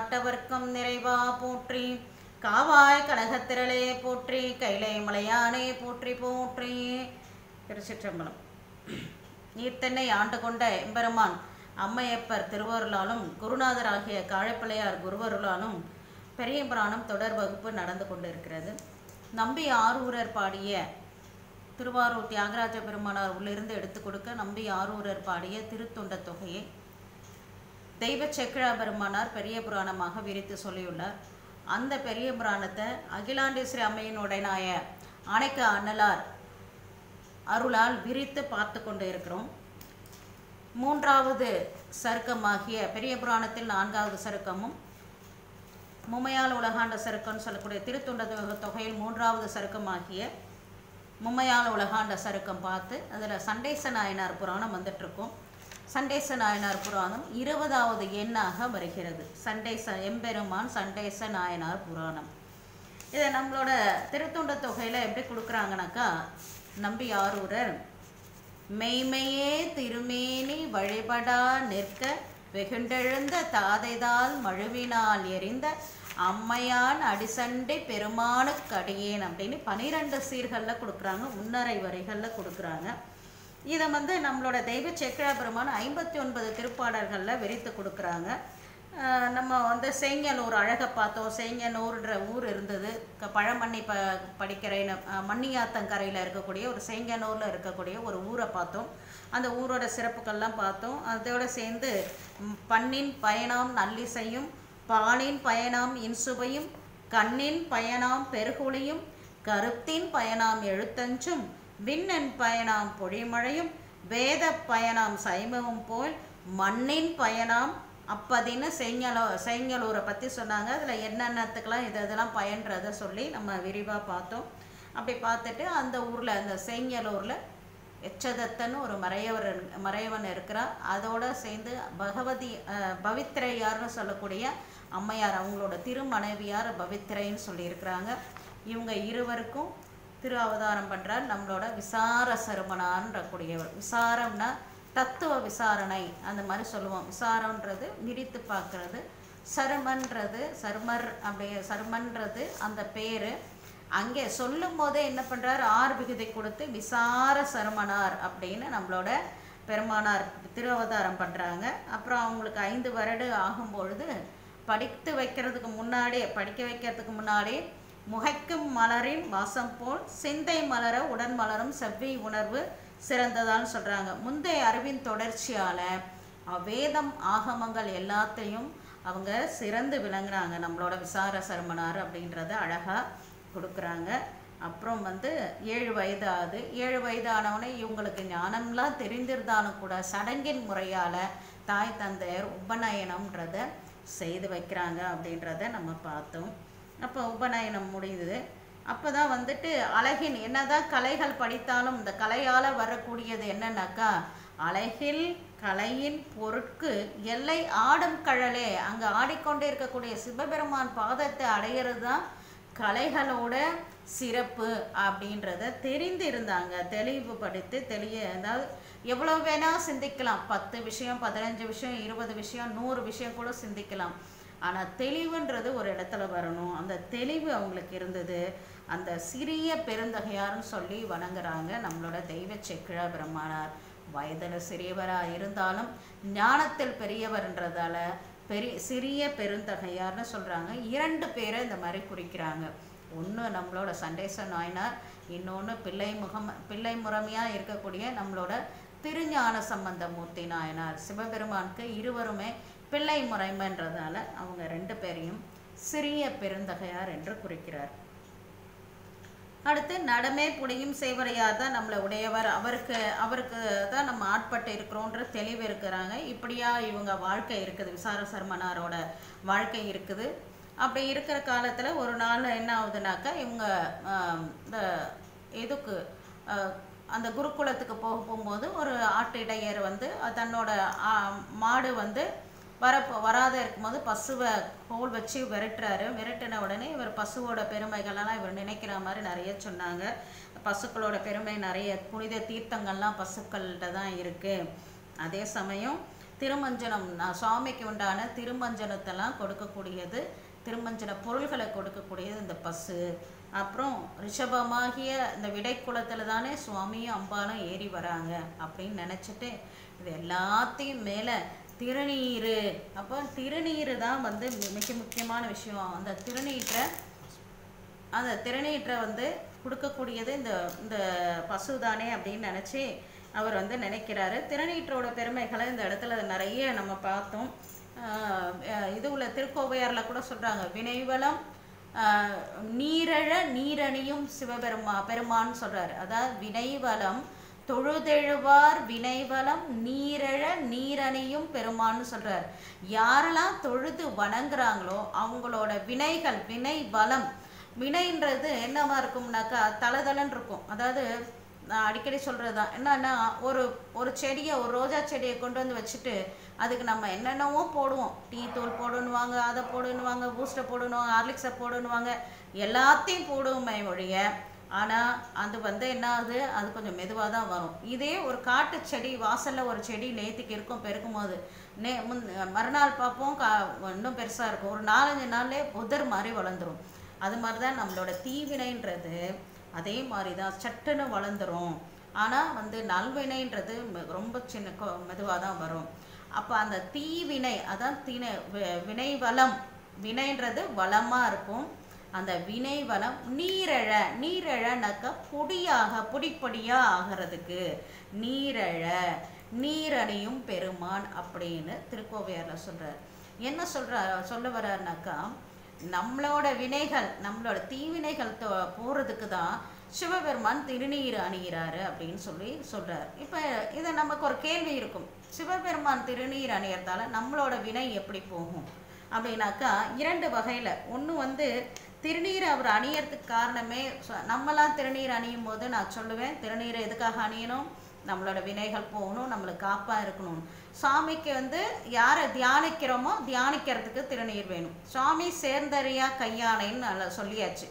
நாட்டவர்க்கும் நிறைவா போற்றி காவாய் கனகத்திரளே போற்றி கைலை மலையானே போற்றி போற்றி திருச்சிற்றம்பலம் நீர்த்தன்னை ஆண்டு கொண்ட எம்பெருமான் அம்மையப்பர் திருவருளாலும் குருநாதராகிய காழைப்பிள்ளையார் குருவருளாலும் பெரிய புராணம் தொடர் வகுப்பு நடந்து கொண்டிருக்கிறது நம்பி ஆரூரர் பாடிய திருவாரூர் தியாகராஜ பெருமானார் உள்ளிருந்து எடுத்து கொடுக்க நம்பி ஆரூரர் பாடிய திருத்தொண்ட தொகையை தெய்வ செக்கிழா பெருமானார் பெரிய புராணமாக விரித்து சொல்லியுள்ளார் அந்த பெரிய புராணத்தை அகிலாண்டேஸ்வரி அம்மையினுடனாய ஆணைக்க அண்ணலார் அருளால் விரித்து பார்த்து கொண்டு இருக்கிறோம் மூன்றாவது சருக்கமாகிய பெரிய புராணத்தில் நான்காவது சருக்கமும் மும்மையால் உலகாண்ட சருக்கம்னு சொல்லக்கூடிய திருத்தொண்ட தொ- தொகையில் மூன்றாவது சருக்கமாகிய மும்மையால் உலகாண்ட சருக்கம் பார்த்து அதில் சண்டேச நாயனார் புராணம் வந்துட்டுருக்கோம் சண்டேச நாயனார் புராணம் இருபதாவது எண்ணாக வருகிறது சண்டேச எம்பெருமான் சண்டேச நாயனார் புராணம் இதை நம்மளோட திருத்தொண்ட தொகையில் எப்படி கொடுக்குறாங்கனாக்கா நம்பி ஆரூரர் மெய்மையே திருமேனி வழிபடா நிற்க வெகுண்டெழுந்த தாதைதால் மழுவினால் எரிந்த அம்மையான் அடிசண்டை பெருமானுக்கு அடியேன் அப்படின்னு பனிரெண்டு சீர்களில் கொடுக்குறாங்க முன்னரை வரிகளில் கொடுக்குறாங்க இதை வந்து நம்மளோட தெய்வ செக்கிழா பெருமான் ஐம்பத்தி ஒன்பது திருப்பாடல்களில் விரித்து கொடுக்குறாங்க ஆஹ் நம்ம வந்து சேங்கனூர் அழகை பார்த்தோம் சேங்கனூர்ன்ற ஊர் இருந்தது க- பழமண்ணி ப படிக்கரைன்னு ஆஹ் மண்ணியாத்தங்கரையில் இருக்கக்கூடிய ஒரு சேங்கனூரில் இருக்கக்கூடிய ஒரு ஊரை பார்த்தோம் அந்த ஊரோட சிறப்புகள்லாம் பார்த்தோம் அதோட சேர்ந்து ம், பண்ணின் பயணாம் நல்லிசையும் பாலின் பயணாம் இன்சுவையும் கண்ணின் பயணாம் பெருகுழியும் கருத்தின் பயணாம் எழுத்தஞ்சும் விண்ணன் பயணாம் பொழிமழையும் வேத பயணாம் சைமமும் போல் மண்ணின் பயணாம் அப்பதின்னு செங்கலோ செங்கலூரை பற்றி சொன்னாங்க அதில் என்னென்னத்துக்கெல்லாம் இது இதெல்லாம் பயன்றதை சொல்லி நம்ம விரிவாக பார்த்தோம் அப்படி பார்த்துட்டு அந்த ஊரில் அந்த செங்கலூரில் எச்சதத்தன்னு ஒரு மறையவர் இரு- மறையவன் இருக்கிறார் அதோட சேர்ந்து பகவதி அஹ், பவித்ரையார்னு சொல்லக்கூடிய அம்மையார் அவங்களோட திருமனைவியார் பவித்ரைன்னு சொல்லியிருக்கிறாங்க இவங்க இருவருக்கும் திரு அவதாரம் பண்ணுறார் நம்மளோட விசார சருமனான்ற கூடியவர் விசாரம்னா தத்துவ விசாரணை அந்த மாதிரி சொல்லுவோம் விசாரம்ன்றது விரித்து பார்க்கறது சருமன்றது சருமர் அப்படி சருமன்றது அந்த பேர் அங்கே சொல்லும் போதே என்ன பண்ணுறார் ஆர் விகுதி கொடுத்து விசார சருமனார் அப்படின்னு நம்மளோட பெருமானார் திருவதாரம் பண்ணுறாங்க அப்புறம் அவங்களுக்கு ஐந்து வருடு ஆகும் பொழுது படித்து வைக்கிறதுக்கு முன்னாடியே படிக்க வைக்கிறதுக்கு முன்னாடியே முகைக்கும் மலரின் வாசம் போல் சிந்தை மலர உடன் மலரும் செவ்வி உணர்வு சிறந்ததான்னு சொல்கிறாங்க முந்தைய அறிவின் தொடர்ச்சியால் வேதம் ஆகமங்கள் எல்லாத்தையும் அவங்க சிறந்து விளங்குறாங்க நம்மளோட விசார சர்மனார் அப்படின்றத அழகாக கொடுக்குறாங்க அப்புறம் வந்து ஏழு வயது ஆகுது ஏழு வயது ஆனவனே இவங்களுக்கு ஞானம்லாம் தெரிந்திருந்தாலும் கூட சடங்கின் முறையால் தாய் தந்தையர் உபநயனம்ன்றத செய்து வைக்கிறாங்க அப்படின்றத நம்ம பார்த்தோம் அப்போ உபநயனம் முடியுது அப்போ தான் வந்துட்டு அழகின் என்னதான் கலைகள் படித்தாலும் இந்த கலையால் வரக்கூடியது என்னன்னாக்கா அழகில் கலையின் பொருட்கு எல்லை ஆடும் கழலே அங்கே ஆடிக்கொண்டே இருக்கக்கூடிய சிவபெருமான் பாதத்தை அடையிறது தான் கலைகளோட சிறப்பு அப்படின்றத தெரிந்து இருந்தாங்க தெளிவுபடுத்தி தெளிய அதாவது எவ்வளோ வேணால் சிந்திக்கலாம் பத்து விஷயம் பதினஞ்சு விஷயம் இருபது விஷயம் நூறு விஷயம் கூட சிந்திக்கலாம் ஆனால் தெளிவுன்றது ஒரு இடத்துல வரணும் அந்த தெளிவு அவங்களுக்கு இருந்தது அந்த சிறிய பெருந்தகையார்னு சொல்லி வணங்குறாங்க நம்மளோட தெய்வ செக்கிழா பிரம்மானார் வயதில் சிறியவராக இருந்தாலும் ஞானத்தில் பெரியவர்ன்றதால பெரிய சிறிய பெருந்தகையார்னு சொல்கிறாங்க இரண்டு பேரை இந்த மாதிரி குறிக்கிறாங்க ஒன்று நம்மளோட சண்டேச நாயனார் இன்னொன்று பிள்ளை முகம் பிள்ளை முறைமையாக இருக்கக்கூடிய நம்மளோட திருஞான சம்பந்த மூர்த்தி நாயனார் சிவபெருமானுக்கு இருவருமே பிள்ளை முறைமைன்றதால அவங்க ரெண்டு பேரையும் சிறிய பெருந்தகையார் என்று குறிக்கிறார் அடுத்து நடமே புடியும் செய்வரையார் தான் நம்மளை உடையவர் அவருக்கு அவருக்கு தான் நம்ம ஆட்பட்டு இருக்கிறோன்ற தெளிவு இருக்கிறாங்க இப்படியா இவங்க வாழ்க்கை இருக்குது விசார சர்மனாரோட வாழ்க்கை இருக்குது அப்படி இருக்கிற காலத்தில் ஒரு நாள் என்ன ஆகுதுனாக்கா இவங்க ஆம், இந்த இதுக்கு ஆஹ், அந்த குருகுலத்துக்கு போக போகும்போது ஒரு ஆட்டு இடையர் வந்து தன்னோட ஆ, மாடு வந்து வர வராத இருக்கும்போது பசுவை கோல் வச்சு விரட்டுறாரு விரட்டின உடனே இவர் பசுவோட பெருமைகளெல்லாம் இவர் நினைக்கிற மாதிரி நிறைய சொன்னாங்க பசுக்களோட பெருமை நிறைய புனித தீர்த்தங்கள்லாம் பசுக்கள்கிட்ட தான் இருக்குது அதே சமயம் திருமஞ்சனம் ந- சுவாமிக்கு உண்டான திருமஞ்சனத்தெல்லாம் கொடுக்கக்கூடியது திருமஞ்சன பொருள்களை கொடுக்கக்கூடியது இந்த பசு அப்புறம் ரிஷபமாகிய இந்த விடைக்குளத்தில் தானே சுவாமியும் அம்பாலும் ஏறி வராங்க அப்படின்னு நினச்சிட்டு இது எல்லாத்தையும் மேலே திருநீர் அப்போ திருநீர் தான் வந்து மி- மிக முக்கியமான விஷயம் அந்த திருநீற்றை அந்த திருநீற்றை வந்து கொடுக்கக்கூடியது இந்த இந்த பசு தானே அப்படின்னு நினச்சி அவர் வந்து நினைக்கிறாரு திருநீற்றோட பெருமைகளை இந்த இடத்துல நிறைய நம்ம பார்த்தோம் ஆஹ் அஹ் இது உள்ள திருக்கோவையாரில் கூட சொல்கிறாங்க வினைவளம் ஆஹ் நீரழ நீரணியும் சிவபெருமா பெருமான்னு சொல்கிறார் அதாவது வினைவளம் தொழுதெழுவார் வினைவளம் நீரழ நீரணியும் பெருமான்னு சொல்கிறார் யாரெல்லாம் தொழுது வணங்குறாங்களோ அவங்களோட வினைகள் வினை வளம் வினைன்றது என்னவா இருக்கும்னாக்கா தளதளன்னு இருக்கும் அதாவது நான் அடிக்கடி சொல்கிறது தான் என்னன்னா ஒரு ஒரு செடியை ஒரு ரோஜா செடியை கொண்டு வந்து வச்சுட்டு அதுக்கு நம்ம என்னென்னவோ போடுவோம் டீ தூள் போடணுவாங்க அதை போடணுவாங்க பூஸ்டை போடணும் ஹார்லிக்ஸை போடணுவாங்க எல்லாத்தையும் போடுவோமே ஒழிய ஆனால் அது வந்து என்ன ஆகுது அது கொஞ்சம் மெதுவாக தான் வரும் இதே ஒரு காட்டு செடி வாசலில் ஒரு செடி நேத்திக்கு இருக்கும் பெருக்கும் போது நே முன் மறுநாள் பார்ப்போம் கா இன்னும் பெருசாக இருக்கும் ஒரு நாலஞ்சு நாள்லே புதர் மாதிரி வளர்ந்துரும் அது மாதிரி தான் நம்மளோட தீவினைன்றது அதே மாதிரி தான் சட்டுன்னு வளர்ந்துரும் ஆனால் வந்து நல்வினைன்றது ம- ரொம்ப சின்ன மெதுவாக தான் வரும் அப்போ அந்த தீவினை அதான் தீனை வி- வினை வளம் வினைன்றது வளமாக இருக்கும் அந்த வினை வளம் நீரழ நீரழனாக்கா பொடியாக பொடி பொடியாக ஆகிறதுக்கு நீரழ நீரணியும் பெருமான் அப்படின்னு திருக்கோவையாரில் சொல்கிறார் என்ன சொல்ற சொல்ல வர்றாருனாக்கா நம்மளோட வினைகள் நம்மளோட தீவினைகள் தொ- போறதுக்கு தான் சிவபெருமான் திருநீர் அணிகிறாரு அப்படின்னு சொல்லி சொல்றார் இப்போ இதை நமக்கு ஒரு கேள்வி இருக்கும் சிவபெருமான் திருநீர் அணியறதால நம்மளோட வினை எப்படி போகும் அப்படின்னாக்கா இரண்டு வகையில் ஒன்று வந்து திருநீர் அவர் அணியறதுக்கு காரணமே ச- நம்மலாம் திருநீர் அணியும் போது நான் சொல்லுவேன் திருநீரை எதுக்காக அணியணும் நம்மளோட வினைகள் போகணும் நம்மளுக்கு காப்பாக இருக்கணும் சாமிக்கு வந்து யாரை தியானிக்கிறோமோ தியானிக்கிறதுக்கு திருநீர் வேணும் சுவாமி சேர்ந்தறியா கையானைன்னு நல்லா சொல்லியாச்சு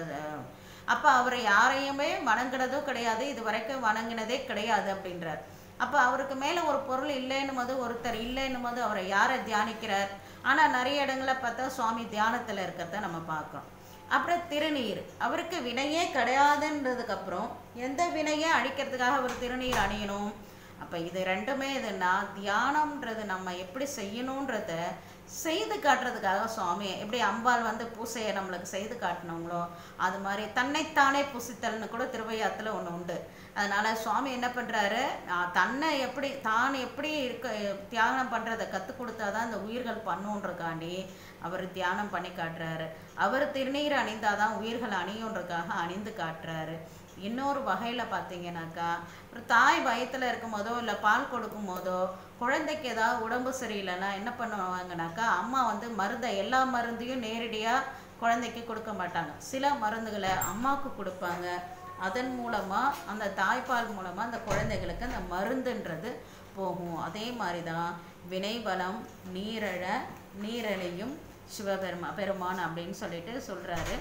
அப்போ அவர் யாரையுமே வணங்குனதும் கிடையாது இது வரைக்கும் வணங்கினதே கிடையாது அப்படின்றார் அப்போ அவருக்கு மேலே ஒரு பொருள் இல்லைன்னும் போது ஒருத்தர் இல்லைன்னும் போது அவரை யாரை தியானிக்கிறார் ஆனால் நிறைய இடங்களில் பார்த்தா சுவாமி தியானத்தில் இருக்கிறத நம்ம பார்க்குறோம் அப்புறம் திருநீர் அவருக்கு வினையே கிடையாதுன்றதுக்கப்புறம் எந்த வினையை அழிக்கிறதுக்காக அவர் திருநீர் அணியணும் அப்போ இது ரெண்டுமே இதுன்னா தியானம்ன்றது நம்ம எப்படி செய்யணுன்றத செய்து காட்டுறதுக்காக சுவாமி எப்படி அம்பாள் வந்து பூசையை நம்மளுக்கு செய்து காட்டினவங்களோ அது மாதிரி தன்னைத்தானே புசித்தல்னு கூட திருவையாத்துல ஒன்று உண்டு அதனால சுவாமி என்ன பண்ணுறாரு தன்னை எப்படி தான் எப்படி இருக்க தியானம் பண்ணுறதை கற்றுக் கொடுத்தாதான் இந்த உயிர்கள் பண்ணுன்றக்காண்டி அவர் தியானம் பண்ணி காட்டுறாரு அவர் திருநீர் அணிந்தாதான் உயிர்கள் அணியுன்றக்காக அணிந்து காட்டுறாரு இன்னொரு வகையில் பார்த்தீங்கன்னாக்கா ஒரு தாய் பயத்தில் இருக்கும் போதோ இல்லை பால் கொடுக்கும் போதோ குழந்தைக்கு ஏதாவது உடம்பு சரியில்லைன்னா என்ன பண்ணுவாங்கனாக்கா அம்மா வந்து மருந்தை எல்லா மருந்தையும் நேரடியாக குழந்தைக்கு கொடுக்க மாட்டாங்க சில மருந்துகளை அம்மாவுக்கு கொடுப்பாங்க அதன் மூலமாக அந்த தாய்ப்பால் மூலமாக அந்த குழந்தைகளுக்கு அந்த மருந்துன்றது போகும் அதே மாதிரி தான் வினைவளம் நீரழ நீரழையும் சிவபெருமா பெருமான் அப்படின்னு சொல்லிட்டு சொல்கிறாரு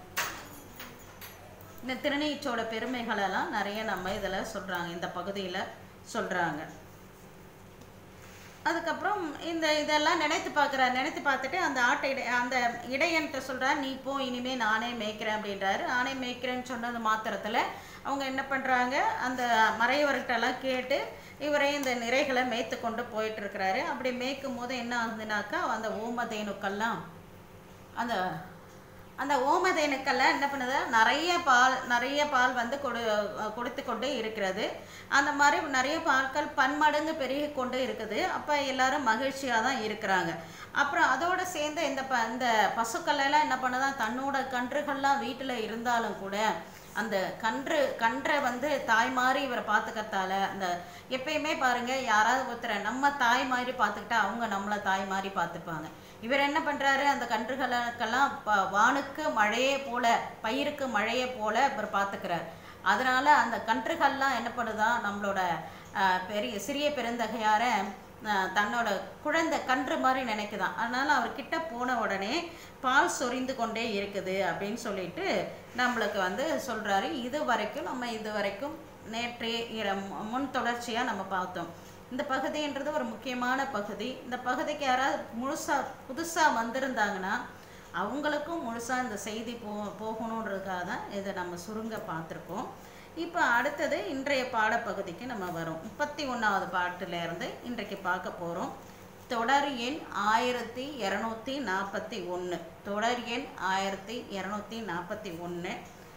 இந்த திருநீற்றோட பெருமைகளெல்லாம் நிறைய நம்ம இதில் சொல்கிறாங்க இந்த பகுதியில் சொல்கிறாங்க அதுக்கப்புறம் இந்த இதெல்லாம் நினைத்து பார்க்குறாரு நினைத்து பார்த்துட்டு அந்த ஆட்டை இடை அந்த இடையன்ட்ட சொல்கிறார் நீ போ இனிமே நானே மேய்க்கிறேன் அப்படின்றாரு நானே மேய்க்கிறேன்னு சொன்னது மாத்திரத்தில் அவங்க என்ன பண்ணுறாங்க அந்த மறையவர்கிட்டலாம் கேட்டு இவரே இந்த நிறைகளை மேய்த்து கொண்டு போயிட்டு இருக்கிறாரு அப்படி மேய்க்கும் போது என்ன ஆகுதுனாக்கா அந்த ஓமதேனுக்கெல்லாம் அந்த அந்த ஓமதேனுக்கெல்லாம் என்ன பண்ணுது நிறைய பால் நிறைய பால் வந்து கொடு கொடுத்து கொண்டு இருக்கிறது அந்த மாதிரி நிறைய பால்கள் பன்மடங்கு பெருகி கொண்டு இருக்குது அப்போ எல்லாரும் மகிழ்ச்சியாக தான் இருக்கிறாங்க அப்புறம் அதோட சேர்ந்து இந்த ப இந்த பசுக்கள் எல்லாம் என்ன பண்ணுதான் தன்னோட கன்றுகள்லாம் வீட்டில் இருந்தாலும் கூட அந்த கன்று கன்றை வந்து தாய் மாதிரி இவரை பார்த்துக்கிறதால அந்த எப்பயுமே பாருங்க யாராவது ஒருத்தரை நம்ம தாய் மாதிரி பார்த்துக்கிட்டா அவங்க நம்மளை தாய் மாதிரி பார்த்துப்பாங்க இவர் என்ன பண்றாரு அந்த கன்றுகளுக்கெல்லாம் ப- வானுக்கு மழையே போல பயிருக்கு மழையே போல இவர் பார்த்துக்கிறார் அதனால அந்த கன்றுகள்லாம் என்ன பண்ணுதான் நம்மளோட அஹ், பெரிய சிறிய பெருந்தகையார அஹ், தன்னோட குழந்தை கன்று மாதிரி நினைக்குதான் அதனால அவர் கிட்ட போன உடனே பால் சொரிந்து கொண்டே இருக்குது அப்படின்னு சொல்லிட்டு நம்மளுக்கு வந்து சொல்றாரு இது வரைக்கும் நம்ம இது வரைக்கும் நேற்றைய இர- முன் தொடர்ச்சியாக நம்ம பார்த்தோம் இந்த பகுதின்றது ஒரு முக்கியமான பகுதி இந்த பகுதிக்கு யாராவது முழுசாக புதுசாக வந்திருந்தாங்கன்னா அவங்களுக்கும் முழுசாக இந்த செய்தி போ போகணுன்றதுக்காக தான் இதை நம்ம சுருங்க பார்த்துருக்கோம் இப்போ அடுத்தது இன்றைய பாடப்பகுதிக்கு நம்ம வரோம் முப்பத்தி ஒன்றாவது பாட்டிலேருந்து இன்றைக்கு பார்க்க போகிறோம் தொடர் எண் ஆயிரத்தி இரநூத்தி நாற்பத்தி ஒன்று தொடர் எண் ஆயிரத்தி இரநூத்தி நாற்பத்தி ஒன்று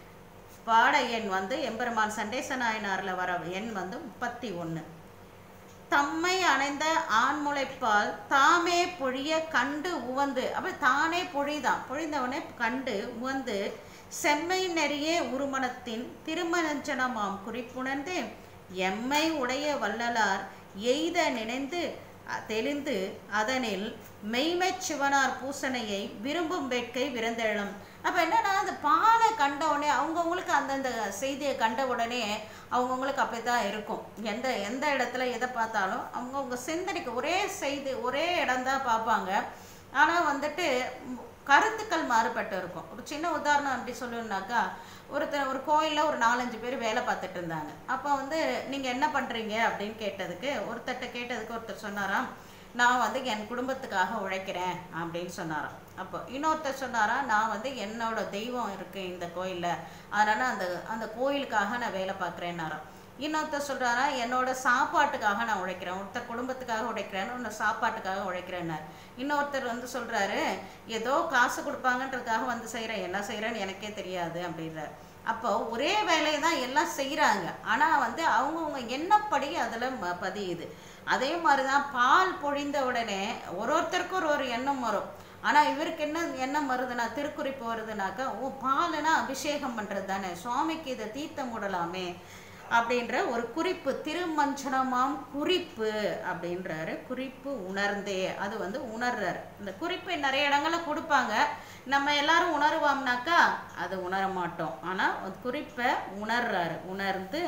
பாட எண் வந்து எம்பெருமான் சண்டேச நாயனாரில் வர எண் வந்து முப்பத்தி ஒன்று தம்மை அணைந்த ஆண்முளைப்பால் தாமே பொழிய கண்டு உவந்து அப்ப தானே பொழிதான் பொழிந்தவனே கண்டு உவந்து செம்மை நெறிய உருமணத்தின் திருமணஞ்சனமாம் குறிப்புணர்ந்து எம்மை உடைய வள்ளலார் எய்த நினைந்து அ- தெளிந்து அதனில் மெய்மைச் சிவனார் பூசணையை விரும்பும் வேட்கை விருந்தெழும் அப்போ என்னன்னா அந்த பாலை கண்ட உடனே அவங்கவுங்களுக்கு அந்தந்த செய்தியை கண்ட உடனே அவங்கவுங்களுக்கு அப்படி தான் இருக்கும் எந்த எந்த இடத்துல எதை பார்த்தாலும் அவங்கவுங்க சிந்தனைக்கு ஒரே செய்தி ஒரே இடம்தான் பார்ப்பாங்க ஆனால் வந்துட்டு ம், கருத்துக்கள் மாறுபட்டு இருக்கும் ஒரு சின்ன உதாரணம் அப்படி சொல்லணுன்னாக்கா ஒருத்தர் ஒரு கோயிலில் ஒரு நாலஞ்சு பேர் வேலை பார்த்துட்டு இருந்தாங்க அப்போ வந்து நீங்கள் என்ன பண்ணுறீங்க அப்படின்னு கேட்டதுக்கு ஒருத்தர்கிட்ட கேட்டதுக்கு ஒருத்தர் சொன்னாராம் நான் வந்து என் குடும்பத்துக்காக உழைக்கிறேன் அப்படின்னு சொன்னாராம் அப்போ இன்னொருத்தர் சொன்னாராம் நான் வந்து என்னோட தெய்வம் இருக்கு இந்த கோயிலில் அதனால் அந்த அந்த கோயிலுக்காக நான் வேலை பார்க்குறேன்னாராம் இன்னொருத்தர் சொல்றாரா என்னோட சாப்பாட்டுக்காக நான் உழைக்கிறேன் ஒருத்தர் குடும்பத்துக்காக உழைக்கிறேன் இன்னொரு சாப்பாட்டுக்காக உழைக்கிறேன்னார் இன்னொருத்தர் வந்து சொல்றாரு ஏதோ காசு கொடுப்பாங்கன்றதுக்காக வந்து செய்கிறேன் என்ன செய்கிறேன்னு எனக்கே தெரியாது அப்படின்றார் அப்போ ஒரே வேலையை தான் எல்லாம் செய்கிறாங்க ஆனால் வந்து அவங்கவுங்க எண்ணப்படி அதில் பதியுது அதே மாதிரி தான் பால் பொழிந்த உடனே ஒரு ஒருத்தருக்கும் ஒரு ஒரு எண்ணம் வரும் ஆனால் இவருக்கு என்ன எண்ணம் வருதுன்னா திருக்குறிப்பு வருதுனாக்கா ஓ பாலுனா அபிஷேகம் பண்ணுறது தானே சுவாமிக்கு இதை தீர்த்தம் விடலாமே அப்படின்ற ஒரு குறிப்பு திருமஞ்சனமாம் குறிப்பு அப்படின்றாரு குறிப்பு உணர்ந்தே அது வந்து உணர்றாரு இந்த குறிப்பை நிறைய இடங்கள்ல கொடுப்பாங்க நம்ம எல்லாரும் உணருவோம்னாக்கா அது உணர மாட்டோம் ஆனால் குறிப்பை உணர்றாரு உணர்ந்து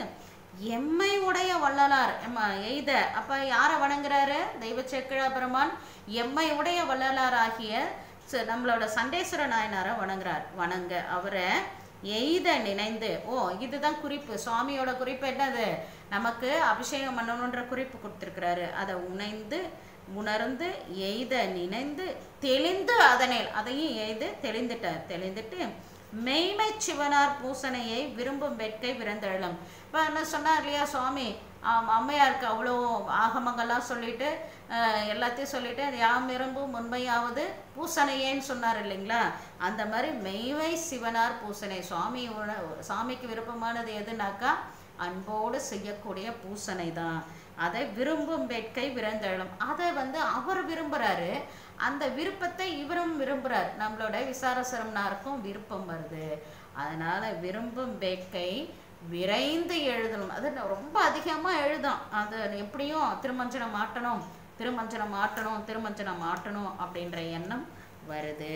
எம்மை உடைய வள்ளலார் எம்ம எய்த அப்ப யாரை வணங்குறாரு தெய்வ சேக்கிழ பெருமான் எம்மை உடைய வள்ளலார் ஆகிய ச- நம்மளோட சண்டேஸ்வர நாயனாரை வணங்குறார் வணங்க அவரை எய்த நினைந்து ஓ இதுதான் குறிப்பு சுவாமியோட குறிப்பு என்னது நமக்கு அபிஷேகம் பண்ணணுன்ற குறிப்பு கொடுத்துருக்கிறாரு அதை உணைந்து உணர்ந்து எய்த நினைந்து தெளிந்து அதனில் அதையும் எய்து தெளிந்துட்டார் தெளிந்துட்டு மெய்மை சிவனார் பூசணையை விரும்பும் வேட்கை விருந்தெழும் இப்போ என்ன சொன்னார் இல்லையா சுவாமி ஆம், அம்மையாருக்கு அவ்வளோ ஆகமங்கள்லாம் சொல்லிட்டு அஹ், எல்லாத்தையும் சொல்லிட்டு யாம் விரும்பும் உண்மையாவது பூசணையேன்னு சொன்னார் இல்லைங்களா அந்த மாதிரி மெய்மை சிவனார் பூசணை சுவாமி உண- சாமிக்கு விருப்பமானது எதுனாக்கா அன்போடு செய்யக்கூடிய பூசணை தான் அதை விரும்பும் வேட்கை விருந்தெழும் அதை வந்து அவர் விரும்புறாரு அந்த விருப்பத்தை இவரும் விரும்புறார் நம்மளோட விசாரசரம்னாருக்கும் விருப்பம் வருது அதனால விரும்பும் வேட்கை விரைந்து எழுதணும் அது நான் ரொம்ப அதிகமாக எழுதும் அது எப்படியும் திருமஞ்சனம் மாட்டணும் திருமஞ்சனம் மாட்டணும் திருமஞ்சனம் மாட்டணும் அப்படின்ற எண்ணம் வருது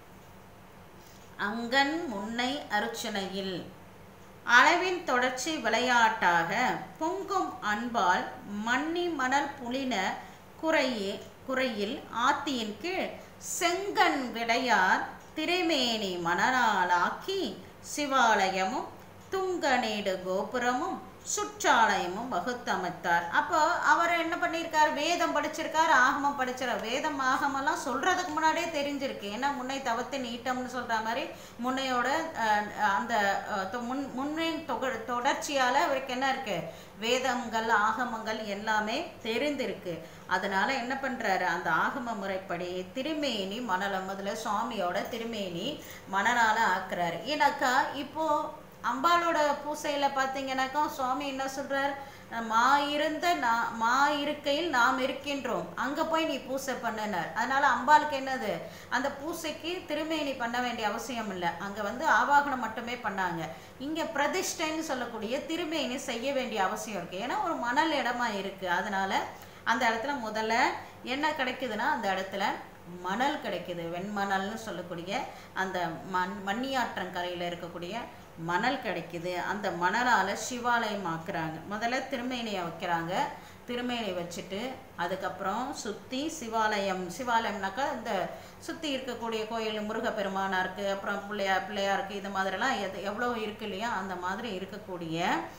அங்கன் முன்னை அருச்சனையில் அளவின் தொடர்ச்சி விளையாட்டாக பொங்கும் அன்பால் மன்னி மணல் புலின குறையே குறையில் ஆத்தியின் கீழ் செங்கன் விடையார் திரைமேனி மணலாலாக்கி சிவாலயமும் துங்கநீடு கோபுரமும் சுற்றாலயமும் வகுத்தமைத்தார் அப்போ அவர் என்ன பண்ணியிருக்கார் வேதம் படிச்சிருக்கார் ஆகமம் படிச்சிருக்கார் வேதம் ஆகமெல்லாம் சொல்றதுக்கு முன்னாடியே தெரிஞ்சிருக்கு ஏன்னா முன்னை தவத்தின் ஈட்டம்னு சொல்ற மாதிரி முன்னையோட அஹ், அந்த அஹ், தொ- முன் முன்னின் தொக தொடர்ச்சியால அவருக்கு என்ன இருக்கு வேதங்கள் ஆகமங்கள் எல்லாமே தெரிந்திருக்கு அதனால என்ன பண்றாரு அந்த ஆகம முறைப்படி திருமேனி மணலம் முதல்ல சுவாமியோட திருமேனி மணலால ஆக்குறாரு ஏன்னாக்கா இப்போ அம்பாளோட பூசையில பார்த்தீங்கன்னாக்கா சுவாமி என்ன சொல்றார் மா இருந்த நான் மா இருக்கையில் நாம் இருக்கின்றோம் அங்க போய் நீ பூசை பண்ணுனார் அதனால அம்பாளுக்கு என்னது அந்த பூசைக்கு திருமேனி பண்ண வேண்டிய அவசியம் இல்லை அங்க வந்து ஆவாகனம் மட்டுமே பண்ணாங்க இங்க பிரதிஷ்டைன்னு சொல்லக்கூடிய திருமேனி செய்ய வேண்டிய அவசியம் இருக்கு ஏன்னா ஒரு மணல் இடமா இருக்கு அதனால அந்த இடத்துல முதல்ல என்ன கிடைக்குதுன்னா அந்த இடத்துல மணல் கிடைக்குது வெண்மணல்னு சொல்லக்கூடிய அந்த மண் மண்ணியாற்றங்கரையில் இருக்கக்கூடிய மணல் கிடைக்குது அந்த மணலால் சிவாலயம் ஆக்குறாங்க முதல்ல திருமேனியை வைக்கிறாங்க திருமேனி வச்சுட்டு அதுக்கப்புறம் சுற்றி சிவாலயம் சிவாலயம்னாக்கா இந்த சுற்றி இருக்கக்கூடிய கோயில் முருகப்பெருமானா இருக்குது அப்புறம் பிள்ளையா பிள்ளையாருக்கு இது மாதிரிலாம் எது எவ்வளோ இருக்கு இல்லையா அந்த மாதிரி இருக்கக்கூடிய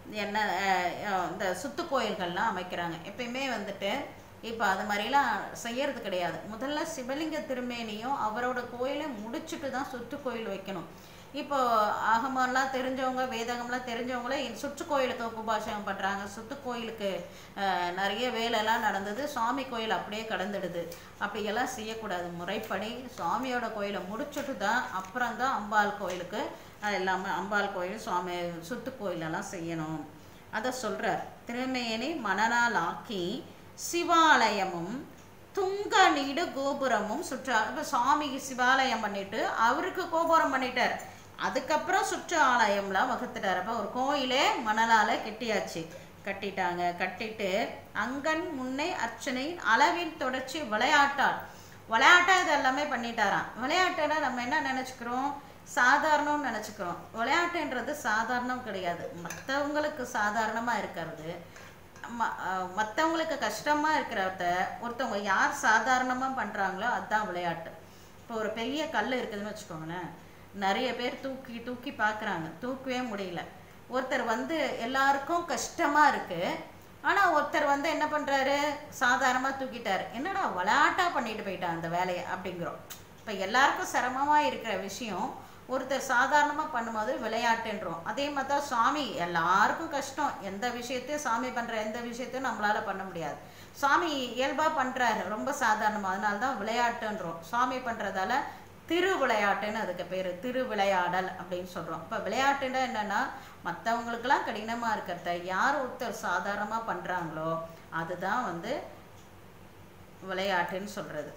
என்ன அஹ், அஹ், இந்த சுத்து கோயில்கள்லாம் அமைக்கிறாங்க எப்பயுமே வந்துட்டு இப்போ அது மாதிரிலாம் செய்யறது கிடையாது முதல்ல சிவலிங்க திருமேனியும் அவரோட கோயிலை முடிச்சுட்டு தான் சுத்து கோயில் வைக்கணும் இப்போ ஆகமெல்லாம் தெரிஞ்சவங்க வேதகம்லாம் தெரிஞ்சவங்களே சுற்று கோயிலுக்கு உபபாஷகம் பண்ணுறாங்க சுத்து கோயிலுக்கு அஹ், நிறைய வேலைலாம் நடந்தது சுவாமி கோயில் அப்படியே கடந்துடுது அப்படியெல்லாம் செய்யக்கூடாது முறைப்படி சுவாமியோட கோயிலை முடிச்சுட்டு தான் அப்புறம் தான் அம்பாள் கோயிலுக்கு அது எல்லாமே அம்பாள் கோயில் சுவாமி சுத்து கோயிலெல்லாம் செய்யணும் அதை சொல்கிறார் திருமேனி மணனால் ஆக்கி சிவாலயமும் துங்க நீடு கோபுரமும் சுற்றா இப்போ சுவாமிக்கு சிவாலயம் பண்ணிட்டு அவருக்கு கோபுரம் பண்ணிட்டார் அதுக்கப்புறம் சுற்று ஆலயம்லாம் வகுத்துட்டார் அப்போ ஒரு கோயிலே மணலால் கெட்டியாச்சு கட்டிட்டாங்க கட்டிட்டு அங்கன் முன்னை அர்ச்சனை அளவின் தொடர்ச்சி விளையாட்டார் விளையாட்டா இது எல்லாமே பண்ணிட்டாராம் விளையாட்டுனா நம்ம என்ன நினச்சிக்கிறோம் சாதாரணம்னு நினச்சிக்கிறோம் விளையாட்டுன்றது சாதாரணம் கிடையாது மற்றவங்களுக்கு சாதாரணமாக இருக்கிறது மற்றவங்களுக்கு கஷ்டமாக இருக்கிறத ஒருத்தவங்க யார் சாதாரணமாக பண்ணுறாங்களோ அதுதான் விளையாட்டு இப்போ ஒரு பெரிய கல் இருக்குதுன்னு வச்சுக்கோங்களேன் நிறைய பேர் தூக்கி தூக்கி பார்க்குறாங்க தூக்கவே முடியல ஒருத்தர் வந்து எல்லாருக்கும் கஷ்டமாக இருக்குது ஆனால் ஒருத்தர் வந்து என்ன பண்ணுறாரு சாதாரணமாக தூக்கிட்டார் என்னடா விளையாட்டாக பண்ணிட்டு போயிட்டான் அந்த வேலையை அப்படிங்கிறோம் இப்போ எல்லாருக்கும் சிரமமாக இருக்கிற விஷயம் ஒருத்தர் சாதாரணமாக பண்ணும்போது விளையாட்டுன்றோம் அதே மாதிரி தான் சுவாமி எல்லாருக்கும் கஷ்டம் எந்த விஷயத்தையும் சாமி பண்ணுற எந்த விஷயத்தையும் நம்மளால பண்ண முடியாது சாமி இயல்பாக பண்ணுறாரு ரொம்ப சாதாரணமாக அதனால தான் விளையாட்டுன்றோம் சுவாமி பண்ணுறதால திரு விளையாட்டுன்னு அதுக்கு பேர் திரு விளையாடல் அப்படின்னு சொல்கிறோம் இப்போ விளையாட்டுன்னா என்னென்னா மற்றவங்களுக்கெல்லாம் கடினமாக இருக்கிறத யார் ஒருத்தர் சாதாரணமாக பண்ணுறாங்களோ அதுதான் வந்து விளையாட்டுன்னு சொல்கிறது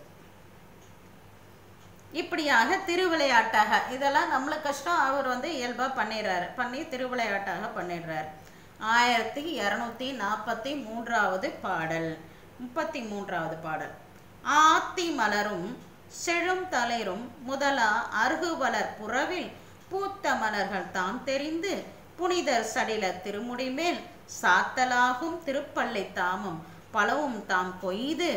இப்படியாக திருவிளையாட்டாக இதெல்லாம் நம்மளுக்கு கஷ்டம் அவர் வந்து இயல்பாக பண்ணிடுறாரு பண்ணி திருவிளையாட்டாக பண்ணிடுறார் ஆயிரத்தி இரநூத்தி நாற்பத்தி மூன்றாவது பாடல் முப்பத்தி மூன்றாவது பாடல் ஆத்தி மலரும் செழும் தளிரும் முதலா அருகுவலர் புறவில் பூத்த மலர்கள் தாம் தெரிந்து புனிதர் சடில திருமுடி மேல் சாத்தலாகும் திருப்பள்ளி தாமும் பலவும் தாம் கொய்து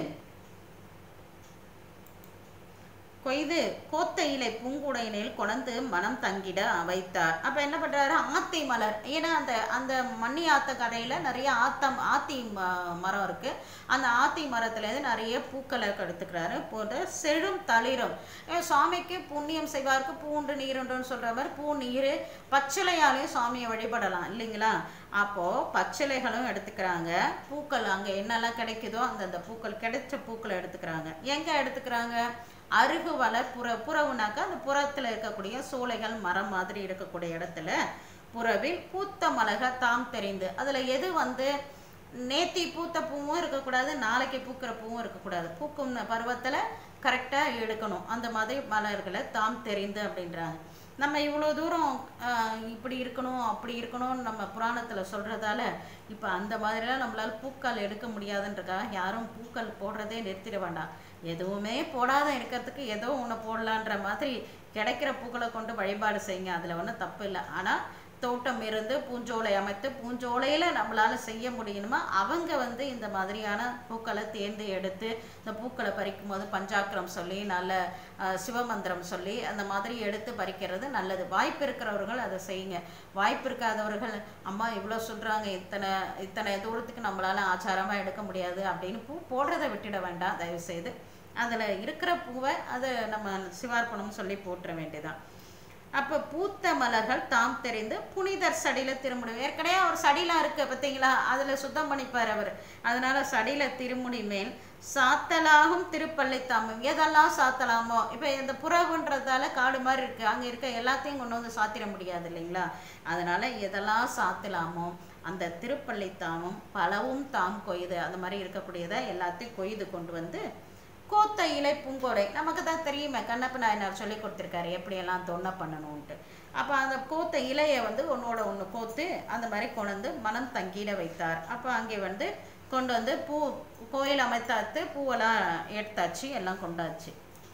கொய்து கோத்த இலை பூங்குடையினில் கொணந்து மனம் தங்கிட வைத்தார் அப்ப என்ன பண்றாரு ஆத்தி மலர் ஏன்னா அந்த அந்த மண்ணி ஆத்த கரையில நிறைய ஆத்தம் ஆத்தி ம- மரம் இருக்கு அந்த ஆத்தி மரத்துல இருந்து நிறைய பூக்களை எடுத்துக்கிறாரு போட்டு செழும் தளிரும் ஏன் சுவாமிக்கு புண்ணியம் செய்வாருக்கு பூண்டு நீருண்டுன்னு சொல்ற மாதிரி பூ நீர் பச்சிலையாலையும் சுவாமியை வழிபடலாம் இல்லைங்களா அப்போ பச்சிலைகளும் எடுத்துக்கிறாங்க பூக்கள் அங்க என்னெல்லாம் கிடைக்குதோ அந்தந்த பூக்கள் கிடைச்ச பூக்களை எடுத்துக்கிறாங்க எங்க எடுத்துக்கிறாங்க அருகு வலை புற புறவுனாக்கா அந்த புறத்துல இருக்கக்கூடிய சோலைகள் மரம் மாதிரி இருக்கக்கூடிய இடத்துல புறவில் பூத்த மலக தாம் தெரிந்து அதுல எது வந்து நேத்தி பூத்த பூவும் இருக்கக்கூடாது நாளைக்கு பூக்கிற பூவும் இருக்கக்கூடாது பூக்கும் பருவத்துல கரெக்டா எடுக்கணும் அந்த மாதிரி மலர்களை தாம் தெரிந்து அப்படின்றாங்க நம்ம இவ்வளோ தூரம் ஆஹ், இப்படி இருக்கணும் அப்படி இருக்கணும்னு நம்ம புராணத்தில் சொல்கிறதால இப்போ அந்த மாதிரிலாம் நம்மளால் பூக்கள் எடுக்க முடியாதுன்றக்காக யாரும் பூக்கள் போடுறதே நிறுத்திட வேண்டாம் எதுவுமே போடாத இருக்கிறதுக்கு ஏதோ ஒன்று போடலான்ற மாதிரி கிடைக்கிற பூக்களை கொண்டு வழிபாடு செய்யுங்க அதில் ஒன்றும் தப்பு இல்லை ஆனால் தோட்டம் இருந்து பூஞ்சோலை அமைத்து பூஞ்சோலையில் நம்மளால செய்ய முடியணுமா அவங்க வந்து இந்த மாதிரியான பூக்களை தேர்ந்து எடுத்து இந்த பூக்களை பறிக்கும் போது பஞ்சாக்கிரம் சொல்லி நல்ல அஹ், சிவமந்திரம் சொல்லி அந்த மாதிரி எடுத்து பறிக்கிறது நல்லது வாய்ப்பு இருக்கிறவர்கள் அதை செய்யுங்க வாய்ப்பு இருக்காதவர்கள் அம்மா இவ்வளோ சொல்கிறாங்க இத்தனை இத்தனை தூரத்துக்கு நம்மளால ஆச்சாரமாக எடுக்க முடியாது அப்படின்னு பூ போடுறதை விட்டுட வேண்டாம் தயவு செய்து அதில் இருக்கிற பூவை அதை நம்ம சிவார்ப்பணம் சொல்லி போட்டுற வேண்டியதான் அப்போ பூத்த மலர்கள் தாம் தெரிந்து புனிதர் சடியில திருமுடி ஏற்கனவே அவர் சடிலாம் இருக்கு பார்த்தீங்களா அதில் சுத்தம் பண்ணிப்பார் அவர் அதனால சடியில திருமுடி மேல் சாத்தலாகும் திருப்பள்ளி தாமம் எதெல்லாம் சாத்தலாமோ இப்போ இந்த புறவுன்றதால காடு மாதிரி இருக்கு அங்கே இருக்க எல்லாத்தையும் கொண்டு வந்து சாத்திட முடியாது இல்லைங்களா அதனால எதெல்லாம் சாத்தலாமோ அந்த திருப்பள்ளி தாமம் பலவும் தாம் கொய்து அந்த மாதிரி இருக்கக்கூடியதை எல்லாத்தையும் கொய்து கொண்டு வந்து கோத்த இலை பூங்கோடை நமக்கு தான் தெரியுமே கண்ணப்ப நாயனார் சொல்லி கொடுத்துருக்காரு எப்படியெல்லாம் தொன்னை பண்ணணும்ன்ட்டு அப்போ அந்த கோத்த இலையை வந்து ஒன்றோட ஒன்று கோத்து அந்த மாதிரி கொண்டு வந்து மனம் தங்கிட வைத்தார் அப்போ அங்கே வந்து கொண்டு வந்து பூ கோயில் அமைத்தாத்து பூவெல்லாம் எடுத்தாச்சு எல்லாம் கொண்டாச்சு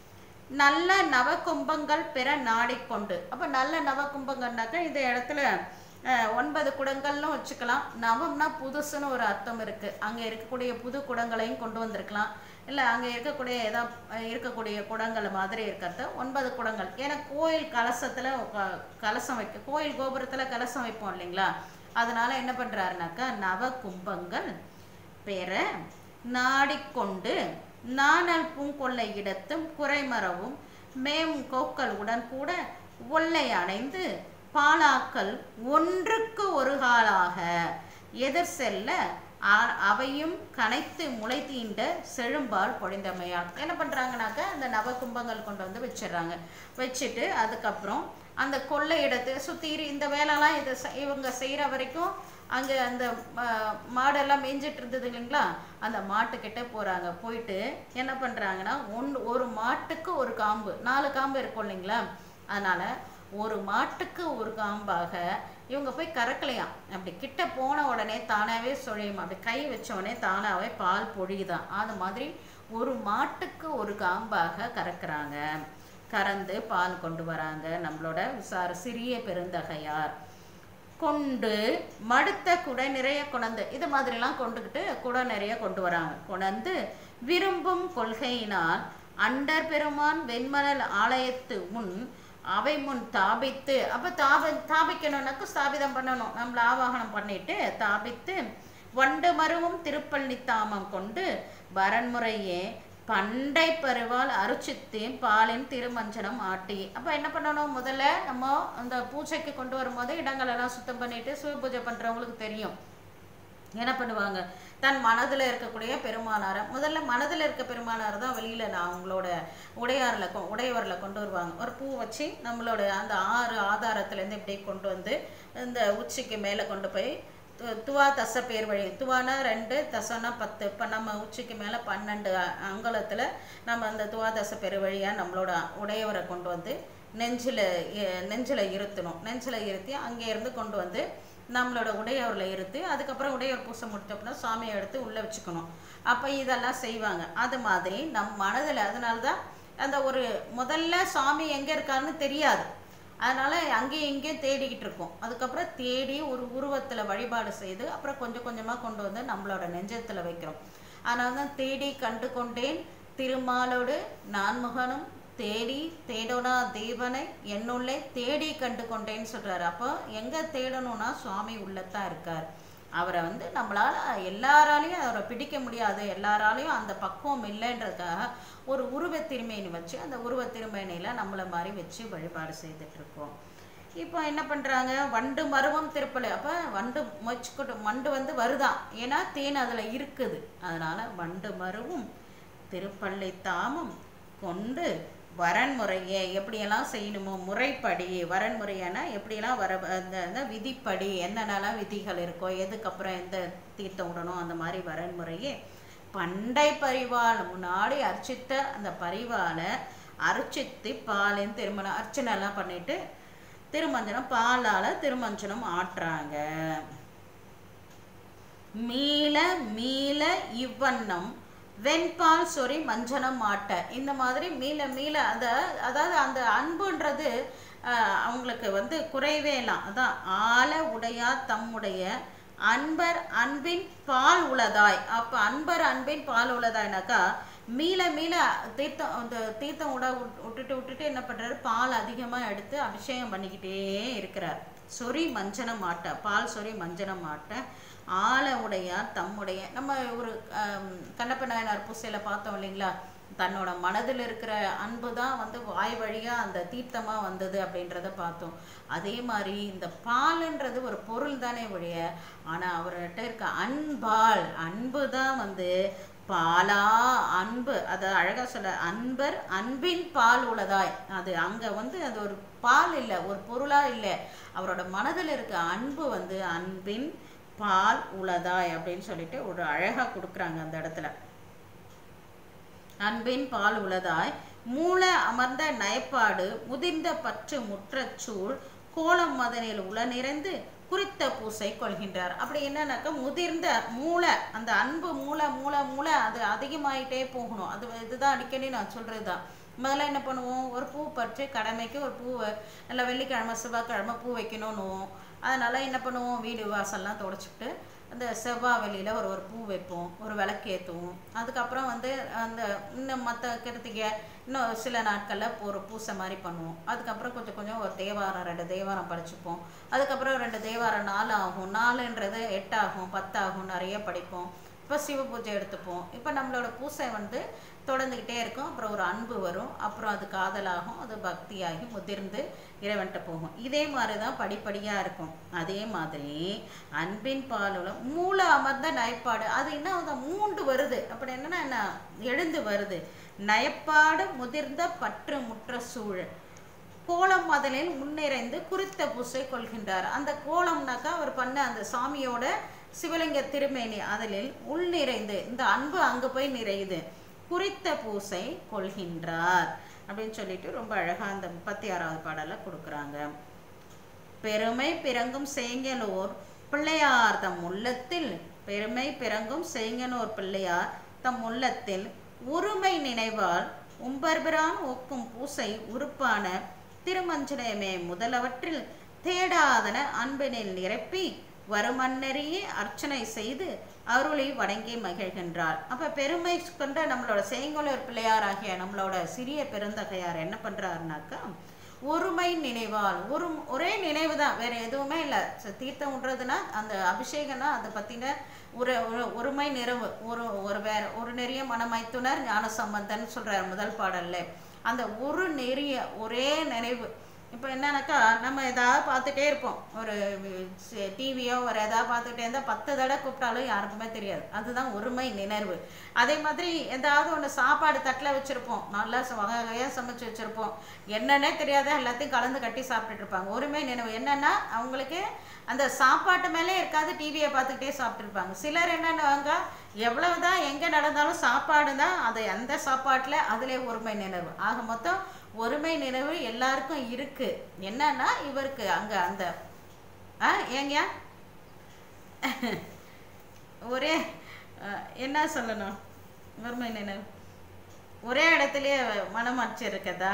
நல்ல நவகும்பங்கள் பிற நாடிக்கொண்டு அப்போ நல்ல நவகும்பங்கள்னாக்கா இந்த இடத்துல அஹ், ஒன்பது குடங்கள்னு வச்சுக்கலாம் நவம்னா புதுசுன்னு ஒரு அர்த்தம் இருக்குது அங்கே இருக்கக்கூடிய புது குடங்களையும் கொண்டு வந்திருக்கலாம் இல்லை அங்கே இருக்கக்கூடிய ஏதோ இருக்கக்கூடிய குடங்கள் மாதிரி இருக்கிறத ஒன்பது குடங்கள் ஏன்னா கோயில் கலசத்தில் கலசம் வைக்க கோயில் கோபுரத்தில் கலசம் வைப்போம் இல்லைங்களா அதனால என்ன பண்ணுறாருனாக்கா நவ கும்பங்கள் பெற நாடிக்கொண்டு நாணல் பூங்கொள்ளை இடத்தும் குறைமரவும் மேம் கோக்கள் உடன் கூட ஒல்லை அணைந்து பாலாக்கள் ஒன்றுக்கு ஒரு காலாக எதிர் செல்ல ஆ- அவையும் கனைத்து முளை தீண்ட செழும்பால் பொழிந்தமையால் என்ன பண்ணுறாங்கனாக்கா அந்த நவகும்பங்கள் கொண்டு வந்து வச்சிடுறாங்க வச்சுட்டு அதுக்கப்புறம் அந்த கொள்ளை இடத்தை சுற்றி இந்த வேலைலாம் இதை செ- இவங்க செய்கிற வரைக்கும் அங்கே அந்த ம- மாடெல்லாம் மேய்ஞ்சிட்டு இருந்தது இல்லைங்களா அந்த மாட்டுக்கிட்ட போகிறாங்க போயிட்டு என்ன பண்ணுறாங்கன்னா ஒன் ஒரு மாட்டுக்கு ஒரு காம்பு நாலு காம்பு இருக்கும் இல்லைங்களா அதனால் ஒரு மாட்டுக்கு ஒரு காம்பாக இவங்க போய் கறக்கலையாம் அப்படி கிட்ட போன உடனே தானாகவே சுழியும் அப்படி கை வச்ச உடனே தானாகவே பால் பொழியுதான் அது மாதிரி ஒரு மாட்டுக்கு ஒரு காம்பாக கறக்குறாங்க கறந்து பால் கொண்டு வராங்க நம்மளோட விசார சிறிய பெருந்தகையார் கொண்டு மடுத்த குடை நிறைய கொணந்து இது மாதிரிலாம் கொண்டுக்கிட்டு குடை நிறைய கொண்டு வராங்க கொணந்து விரும்பும் கொள்கையினால் அண்டர் பெருமான் வெண்மணல் ஆலயத்து முன் அவை முன் தாபித்து அப்போ தாப தாபிக்கணும்னாக்க ஸ்தாபிதம் பண்ணணும் நம்மள ஆவாகனம் பண்ணிட்டு தாபித்து வண்டு மருவும் திருப்பள்ளி தாமம் கொண்டு வரன்முறையே பண்டை பருவால் அருச்சித்து பாலின் திருமஞ்சனம் ஆட்டி அப்போ என்ன பண்ணணும் முதல்ல நம்ம அந்த பூஜைக்கு கொண்டு வரும்போது இடங்களெல்லாம் சுத்தம் பண்ணிட்டு சிவ பூஜை பண்ணுறவங்களுக்கு தெரியும் என்ன பண்ணுவாங்க தன் மனதில் இருக்கக்கூடிய பெருமானாரை முதல்ல மனதில் இருக்க பெருமானார் தான் வெளியில் நான் அவங்களோட உடையாரில் கொ உடையவரில் கொண்டு வருவாங்க ஒரு பூ வச்சு நம்மளோட அந்த ஆறு ஆதாரத்துலேருந்து இப்படி கொண்டு வந்து இந்த உச்சிக்கு மேலே கொண்டு போய் து- துவா தச பேர் வழி துவானா ரெண்டு தசனா பத்து இப்போ நம்ம உச்சிக்கு மேலே பன்னெண்டு அ- அங்குலத்தில் நம்ம அந்த துவா தச பேர் வழியாக நம்மளோட உடையவரை கொண்டு வந்து நெஞ்சில் நெஞ்சில் இருத்தணும் நெஞ்சில் இருத்தி அங்கே இருந்து கொண்டு வந்து நம்மளோட உடையவரில் இருத்து அதுக்கப்புறம் உடையவர் பூசை முடிச்சப்பனா சாமியை எடுத்து உள்ளே வச்சுக்கணும் அப்போ இதெல்லாம் செய்வாங்க அது மாதிரி நம் மனதில் அதனால தான் அந்த ஒரு முதல்ல சாமி எங்கே இருக்காருன்னு தெரியாது அதனால அங்கேயும் இங்கேயும் தேடிக்கிட்டு இருக்கோம் அதுக்கப்புறம் தேடி ஒரு உருவத்தில் வழிபாடு செய்து அப்புறம் கொஞ்சம் கொஞ்சமாக கொண்டு வந்து நம்மளோட நெஞ்சத்தில் வைக்கிறோம் அதனால தான் தேடி கண்டு கொண்டேன் திருமாலோடு நான்முகனும் தேடி தேடோனா தேவனை என்னுள்ளே தேடி கண்டு கொண்டேன்னு சொல்றாரு அப்போ எங்க தேடணும்னா சுவாமி உள்ளத்தான் இருக்கார் அவரை வந்து நம்மளால எல்லாராலையும் அவரை பிடிக்க முடியாது எல்லாராலையும் அந்த பக்குவம் இல்லைன்றதுக்காக ஒரு உருவ திருமேனி வச்சு அந்த உருவ திருமேனியில நம்மளை மாதிரி வச்சு வழிபாடு செய்துட்டு இருக்கோம் இப்போ என்ன பண்றாங்க வண்டு மருவம் திருப்பலை அப்ப வண்டு மொச்சுக்கிட்டு வண்டு வந்து வருதான் ஏன்னா தேன் அதுல இருக்குது அதனால வண்டு மருவும் திருப்பள்ளி தாமம் கொண்டு வரன்முறையே எப்படியெல்லாம் செய்யணுமோ முறைப்படி வரன்முறையானா எப்படியெல்லாம் வர அந்த அந்த விதிப்படி என்னென்னலாம் விதிகள் இருக்கோ எதுக்கப்புறம் எந்த தீர்த்தம் விடணும் அந்த மாதிரி வரன்முறையே பண்டை பரிவால் முன்னாடி அர்ச்சித்த அந்த பரிவாலை அர்ச்சித்து பாலின் திருமணம் அர்ச்சனை எல்லாம் பண்ணிட்டு திருமஞ்சனம் பாலால திருமஞ்சனம் ஆட்டுறாங்க மீள மீள இவ்வண்ணம் வெண்பால் சொறி மஞ்சனம் மாட்ட இந்த மாதிரி மீள மீள அந்த அதாவது அந்த அன்புன்றது ஆஹ், அவங்களுக்கு வந்து குறைவே இல்லாம் அதான் ஆல உடையார் தம்முடைய அன்பர் அன்பின் பால் உளதாய் அப்ப அன்பர் அன்பின் பால் உளதாய்னாக்கா மீள மீள தீர்த்தம் அந்த தீர்த்தம் விட விட்- விட்டுட்டு விட்டுட்டு என்ன பண்றாரு பால் அதிகமா எடுத்து அபிஷேகம் பண்ணிக்கிட்டே இருக்கிறார் சொறி மஞ்சனம் மாட்ட பால் சொறி மஞ்சனம் மாட்ட ஆள உடையார் தம்முடைய நம்ம ஒரு ஆம், கண்ணப்ப நாயனார் பூசையில பார்த்தோம் இல்லைங்களா தன்னோட மனதில் இருக்கிற அன்பு தான் வந்து வாய் வழியா அந்த தீர்த்தமா வந்தது அப்படின்றத பார்த்தோம் அதே மாதிரி இந்த பாலுன்றது ஒரு பொருள் தானே ஒழிய ஆனா அவர்கிட்ட இருக்க அன்பால் அன்பு தான் வந்து பாலா அன்பு அது அழகா சொல்ல அன்பர் அன்பின் பால் உளதாய் அது அங்க வந்து அது ஒரு பால் இல்லை ஒரு பொருளா இல்லை அவரோட மனதில் இருக்க அன்பு வந்து அன்பின் பால் உளதாய் அப்படின்னு சொல்லிட்டு ஒரு அழகா கொடுக்குறாங்க அந்த இடத்துல அன்பின் பால் உளதாய் மூல அமர்ந்த நயப்பாடு முதிர்ந்த பற்று முற்றச்சூழ் கோலம் மதனில் உள நிறைந்து குறித்த பூசை கொள்கின்றார் அப்படி என்னன்னாக்கா முதிர்ந்த மூளை அந்த அன்பு மூளை மூளை மூளை அது அதிகமாயிட்டே போகணும் அது இதுதான் அடிக்கடி நான் சொல்றது தான் முதல்ல என்ன பண்ணுவோம் ஒரு பூ பறிச்சு கடமைக்கு ஒரு பூவை நல்லா வெள்ளிக்கிழமை செவ்வாய்க்கிழமை பூ வைக்கணும்னுவோம் அதனால் என்ன பண்ணுவோம் வீடு வாசல்லாம் துடைச்சிட்டு அந்த செவ்வாய் வெளியில் ஒரு ஒரு பூ வைப்போம் ஒரு விளக்கேற்றுவோம் அதுக்கப்புறம் வந்து அந்த இன்னும் மற்ற கிருத்திகை இன்னும் சில நாட்களில் ஒரு பூசை மாதிரி பண்ணுவோம் அதுக்கப்புறம் கொஞ்சம் கொஞ்சம் ஒரு தேவாரம் ரெண்டு தேவாரம் படிச்சுப்போம் அதுக்கப்புறம் ரெண்டு தேவாரம் நாலு ஆகும் நாலுன்றது எட்டாகும் பத்தாகும் நிறைய படிப்போம் இப்போ சிவ பூஜை எடுத்துப்போம் இப்போ நம்மளோட பூசை வந்து தொடர்ந்துக்கிட்டே இருக்கும் அப்புறம் ஒரு அன்பு வரும் அப்புறம் அது காதலாகும் அது பக்தியாகி முதிர்ந்து இறைவன்கிட்ட போகும் இதே மாதிரி தான் படிப்படியாக இருக்கும் அதே மாதிரி அன்பின் பாலுல மூல அமர்ந்த நயப்பாடு அது என்ன அந்த மூண்டு வருது அப்படி என்னன்னா என்ன எழுந்து வருது நயப்பாடு முதிர்ந்த பற்று முற்ற சூழல் கோலம் முதலில் முன்னிறைந்து குறித்த பூசை கொள்கின்றார் அந்த கோலம்னாக்கா அவர் பண்ண அந்த சாமியோட சிவலிங்க திருமேனி அதிலில் உள் நிறைந்து இந்த அன்பு அங்கே போய் நிறையுது குறித்த பூசை கொள்கின்றார் அப்படின்னு சொல்லிட்டு ரொம்ப அழகா அந்த முப்பத்தி ஆறாவது பாடலை கொடுக்குறாங்க பெருமை பிறங்கும் செய்யனூர் பிள்ளையார் தம் உள்ளத்தில் பெருமை பிறங்கும் செய்யனூர் பிள்ளையார் தம் உள்ளத்தில் உரிமை நினைவால் உம்பர்பிரான் ஒக்கும் பூசை உறுப்பான திருமஞ்சனமே முதலவற்றில் தேடாதன அன்பினில் நிரப்பி வருமன்னரியே அர்ச்சனை செய்து அருளை வணங்கி மகிழ்கின்றார் அப்ப பெருமை கொண்ட நம்மளோட சேங்கோலர் பிள்ளையார் ஆகிய நம்மளோட சிறிய பெருந்தகையார் என்ன பண்றாருனாக்கா ஒருமை நினைவால் ஒரு ஒரே நினைவு தான் வேற எதுவுமே இல்லை தீர்த்தம் விடுறதுன்னா அந்த அபிஷேகம்னா அதை பத்தின ஒரு ஒரு ஒருமை நிறைவு ஒரு ஒரு வேற ஒரு நெறிய மனமைத்துனர் ஞான சம்பந்தன் சொல்றாரு முதல் பாடல்ல அந்த ஒரு நெறிய ஒரே நினைவு இப்போ என்னன்னாக்கா நம்ம எதாவது பார்த்துட்டே இருப்போம் ஒரு டிவியோ ஒரு எதாவது பார்த்துட்டே இருந்தால் பத்து தடவை கூப்பிட்டாலும் யாருக்குமே தெரியாது அதுதான் ஒருமை நினைவு அதே மாதிரி ஏதாவது ஒன்று சாப்பாடு தட்டில் வச்சுருப்போம் நல்லா ச- வகை வகையாக சமைச்சு வச்சுருப்போம் என்னன்னே தெரியாத எல்லாத்தையும் கலந்து கட்டி சாப்பிட்டுட்டு இருப்பாங்க ஒருமை நினைவு என்னன்னா அவங்களுக்கு அந்த சாப்பாட்டு மேலே இருக்காது டிவியை பார்த்துக்கிட்டே சாப்பிட்டுருப்பாங்க சிலர் என்னன்னுவாங்க எவ்வளவுதான் எங்கே நடந்தாலும் சாப்பாடு தான் அது அந்த சாப்பாட்டில் அதிலே ஒருமை நினைவு ஆக மொத்தம் ஒருமை நினைவு எல்லாருக்கும் இருக்கு என்னன்னா இவருக்கு அங்க அந்த ஆ ஏங்கயா ஒரே அஹ், என்ன சொல்லணும் ஒருமை நினைவு ஒரே இடத்துலயே மனமாட்சி இருக்கதா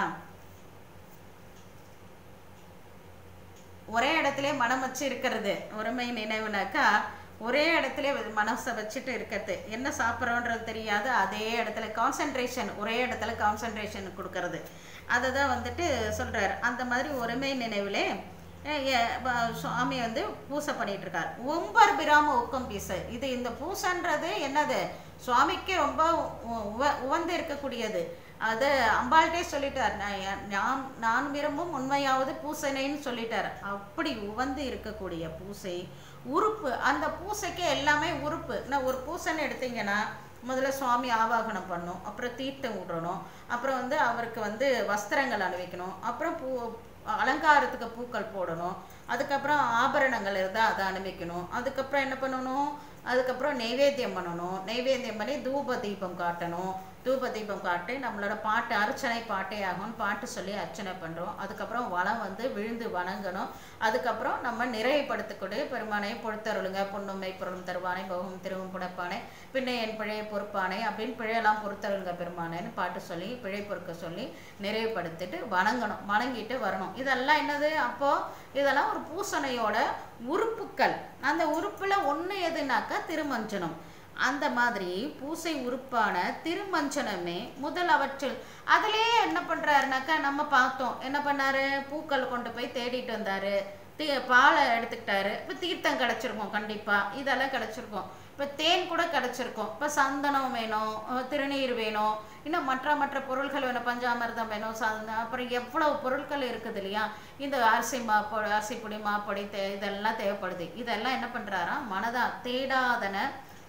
ஒரே இடத்துல மனம் வச்சு இருக்கிறது ஒருமை நினைவுனாக்கா ஒரே இடத்துல மனசை வச்சுட்டு இருக்கிறது என்ன சாப்பிட்றோன்றது தெரியாது அதே இடத்துல கான்சென்ட்ரேஷன் ஒரே இடத்துல கான்சென்ட்ரேஷன் கொடுக்கறது அதை தான் வந்துட்டு சொல்றாரு அந்த மாதிரி ஒருமை நினைவிலே அஹ், எ- வ- சுவாமி வந்து பூசை பண்ணிட்டு இருக்கார் ஒம்பர் பிராம ஊக்கம் பீசை இது இந்த பூசைன்றது என்னது சுவாமிக்கு ரொம்ப உ- உவ- உவந்து இருக்கக்கூடியது அது அம்பாள்கிட்டே சொல்லிட்டார் நான் எ- நான் நான் விரும்பும் உண்மையாவது பூசனைன்னு சொல்லிட்டார் அப்படி உவந்து இருக்கக்கூடிய பூசை உறுப்பு அந்த பூசைக்கு எல்லாமே உறுப்பு நான் ஒரு பூசைன்னு எடுத்தீங்கன்னா முதல்ல சுவாமி ஆவாகனம் பண்ணும் அப்புறம் தீர்த்தம் விடணும் அப்புறம் வந்து அவருக்கு வந்து வஸ்திரங்கள் அணிவிக்கணும் அப்புறம் பூ அலங்காரத்துக்கு பூக்கள் போடணும் அதுக்கப்புறம் ஆபரணங்கள் இருந்தால் அதை அணிவிக்கணும் அதுக்கப்புறம் என்ன பண்ணணும் அதுக்கப்புறம் நெய்வேத்தியம் பண்ணணும் நெய்வேத்தியம் பண்ணி தூப தீபம் காட்டணும் தூப தீபம் காட்டி நம்மளோட பாட்டு அர்ச்சனை பாட்டே ஆகும் பாட்டு சொல்லி அர்ச்சனை பண்ணுறோம் அதுக்கப்புறம் வளம் வந்து விழுந்து வணங்கணும் அதுக்கப்புறம் நம்ம நிறைவுபடுத்தக்கூடிய பெருமானை பொறுத்தருளுங்க பொன்னுமை பொருளும் தருவானை பகும் திருவும் புடப்பானை பின்ன என் பிழையை பொறுப்பானை அப்படின்னு பிழையெல்லாம் பொறுத்தருளுங்க பெருமானேன்னு பாட்டு சொல்லி பிழை பொறுக்க சொல்லி நிறைவுபடுத்திட்டு வணங்கணும் வணங்கிட்டு வரணும் இதெல்லாம் என்னது அப்போ இதெல்லாம் ஒரு பூசணையோட உறுப்புக்கள் அந்த உறுப்புல ஒண்ணு எதுனாக்கா திருமஞ்சனம் அந்த மாதிரி பூசை உறுப்பான திருமஞ்சனமே முதல் அவற்றில் அதுலயே என்ன பண்றாருனாக்கா நம்ம பார்த்தோம் என்ன பண்ணாரு பூக்கள் கொண்டு போய் தேடிட்டு வந்தாரு தீ பாலை எடுத்துக்கிட்டாரு இப்போ தீர்த்தம் கிடச்சிருக்கும் கண்டிப்பா இதெல்லாம் கிடச்சிருக்கும் இப்போ தேன் கூட கிடச்சிருக்கும் இப்போ சந்தனம் வேணும் அஹ் திருநீர் வேணும் இன்னும் மற்ற மற்ற பொருட்கள் வேணும் பஞ்சாமிர்தம் வேணும் சந்த அப்புறம் எவ்வளவு பொருட்கள் இருக்குது இல்லையா இந்த அரிசி மாப்பொடி அரிசி பொடி மாப்பொடி தே இதெல்லாம் தேவைப்படுது இதெல்லாம் என்ன பண்ணுறாராம் மனதா தேடாதன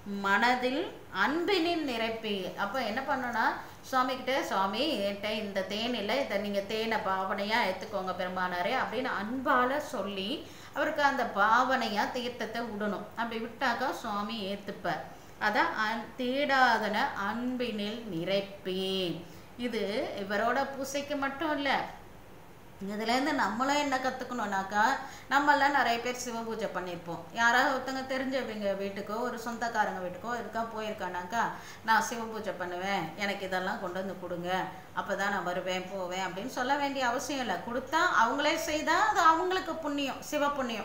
மனதில் அன்பினில் நிரப்பி அப்போ என்ன பண்ணணும்னா சுவாமி கிட்ட சுவாமி என்கிட்ட இந்த தேன் இல்லை இதை நீங்கள் தேனை பாவனையாக ஏற்றுக்கோங்க பெருமானாரே அப்படின்னு அன்பால் சொல்லி அவருக்கு அந்த பாவனையாக தீர்த்தத்தை விடணும் அப்படி விட்டாக்கா சுவாமி ஏற்றுப்பார் அதான் அன் தேடாதன அன்பினில் நிரப்பி இது இவரோட பூசைக்கு மட்டும் இல்லை இதுலேருந்து நம்மளும் என்ன கற்றுக்கணுன்னாக்கா நம்மளாம் நிறைய பேர் சிவ பூஜை பண்ணியிருப்போம் யாராவது ஒருத்தங்க தெரிஞ்சவங்க வீட்டுக்கோ ஒரு சொந்தக்காரங்க வீட்டுக்கோ இருக்கா போயிருக்கானாக்கா நான் சிவ பூஜை பண்ணுவேன் எனக்கு இதெல்லாம் கொண்டு வந்து கொடுங்க அப்போ தான் நான் வருவேன் போவேன் அப்படின்னு சொல்ல வேண்டிய அவசியம் இல்லை கொடுத்தா அவங்களே செய்தால் அது அவங்களுக்கு புண்ணியம் சிவ புண்ணியம்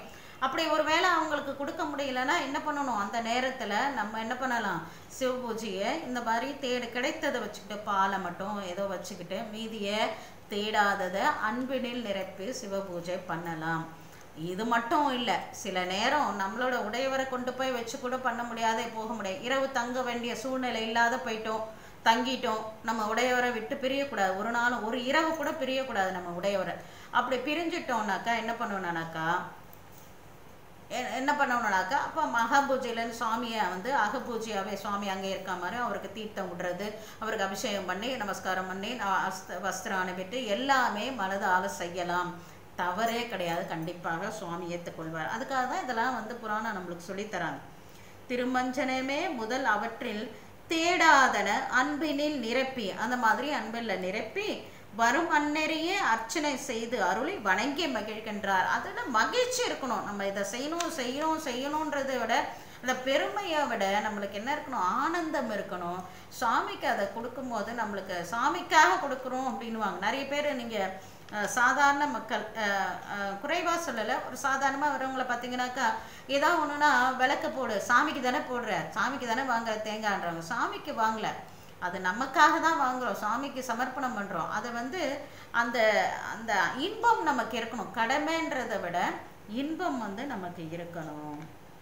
அப்படி ஒரு வேளை அவங்களுக்கு கொடுக்க முடியலன்னா என்ன பண்ணணும் அந்த நேரத்தில் நம்ம என்ன பண்ணலாம் சிவ பூஜையை இந்த மாதிரி தேடு கிடைத்ததை வச்சுக்கிட்டு பாலை மட்டும் ஏதோ வச்சுக்கிட்டு மீதியை தேடாததை அன்பினில் நிரப்பி சிவ பூஜை பண்ணலாம் இது மட்டும் இல்லை சில நேரம் நம்மளோட உடையவரை கொண்டு போய் வச்சு கூட பண்ண முடியாதே போக முடியாது இரவு தங்க வேண்டிய சூழ்நிலை இல்லாத போயிட்டோம் தங்கிட்டோம் நம்ம உடையவரை விட்டு பிரியக்கூடாது ஒரு நாளும் ஒரு இரவு கூட பிரியக்கூடாது நம்ம உடையவரை அப்படி பிரிஞ்சிட்டோம்னாக்கா என்ன பண்ணணும்னாக்கா எ- என்ன பண்ணணும்னாக்கா அப்போ மகா பூஜையிலேருந்து சுவாமியை வந்து அகபூஜையாகவே சுவாமி அங்கே இருக்க மாதிரி அவருக்கு தீர்த்தம் விடுறது அவருக்கு அபிஷேகம் பண்ணி நமஸ்காரம் பண்ணி ந- அஸ்த வஸ்திரம் அனுப்பிட்டு எல்லாமே மனதால் செய்யலாம் தவறே கிடையாது கண்டிப்பாக சுவாமி ஏற்றுக்கொள்வார் அதுக்காக தான் இதெல்லாம் வந்து புராணம் நம்மளுக்கு சொல்லித் தராங்க திருமஞ்சனமே முதல் அவற்றில் தேடாதன அன்பினில் நிரப்பி அந்த மாதிரி அன்பில் நிரப்பி வரும் அந்நெறியே அர்ச்சனை செய்து அருளி வணங்கி மகிழ்கின்றார் அதில் மகிழ்ச்சி இருக்கணும் நம்ம இதை செய்யணும் செய்யணும் செய்யணுன்றதை விட அந்த பெருமையை விட நம்மளுக்கு என்ன இருக்கணும் ஆனந்தம் இருக்கணும் சாமிக்கு அதை கொடுக்கும்போது நம்மளுக்கு சாமிக்காக கொடுக்குறோம் அப்படின்னுவாங்க நிறைய பேர் நீங்கள் சாதாரண மக்கள் அஹ், அஹ், குறைவா சொல்லலை ஒரு சாதாரணமாக வரவங்கள பார்த்தீங்கன்னாக்கா ஏதோ ஒன்றுனா விளக்கு போடு சாமிக்கு தானே போடுற சாமிக்கு தானே வாங்குற தேங்காய்ன்றாங்க சாமிக்கு வாங்கல அது நமக்காக தான் வாங்குறோம் சாமிக்கு சமர்ப்பணம் பண்ணுறோம் அதை வந்து அந்த அந்த இன்பம் நமக்கு இருக்கணும் கடமைன்றதை விட இன்பம் வந்து நமக்கு இருக்கணும்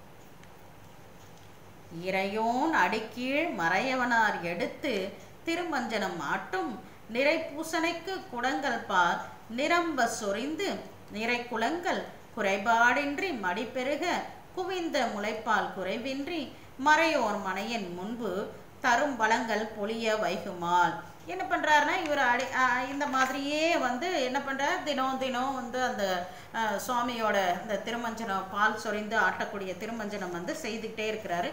இறையோன் அடிக்கீழ் மறையவனார் எடுத்து திருமஞ்சனம் ஆட்டும் நிறை பூசணைக்கு குடங்கள் பார் நிரம்ப சொரிந்து நிறை குளங்கள் குறைபாடின்றி மடிப்பெருக குவிந்த முளைப்பால் குறைவின்றி மறையோர் மனையின் முன்பு தரும் வளங்கள் பொழிய வைகுமால் என்ன பண்றாருன்னா இவர் அடி அஹ் இந்த மாதிரியே வந்து என்ன பண்றார் தினம் தினம் வந்து அந்த அஹ், சுவாமியோட இந்த திருமஞ்சனம் பால் சொரிந்து ஆட்டக்கூடிய திருமஞ்சனம் வந்து செய்துக்கிட்டே இருக்கிறாரு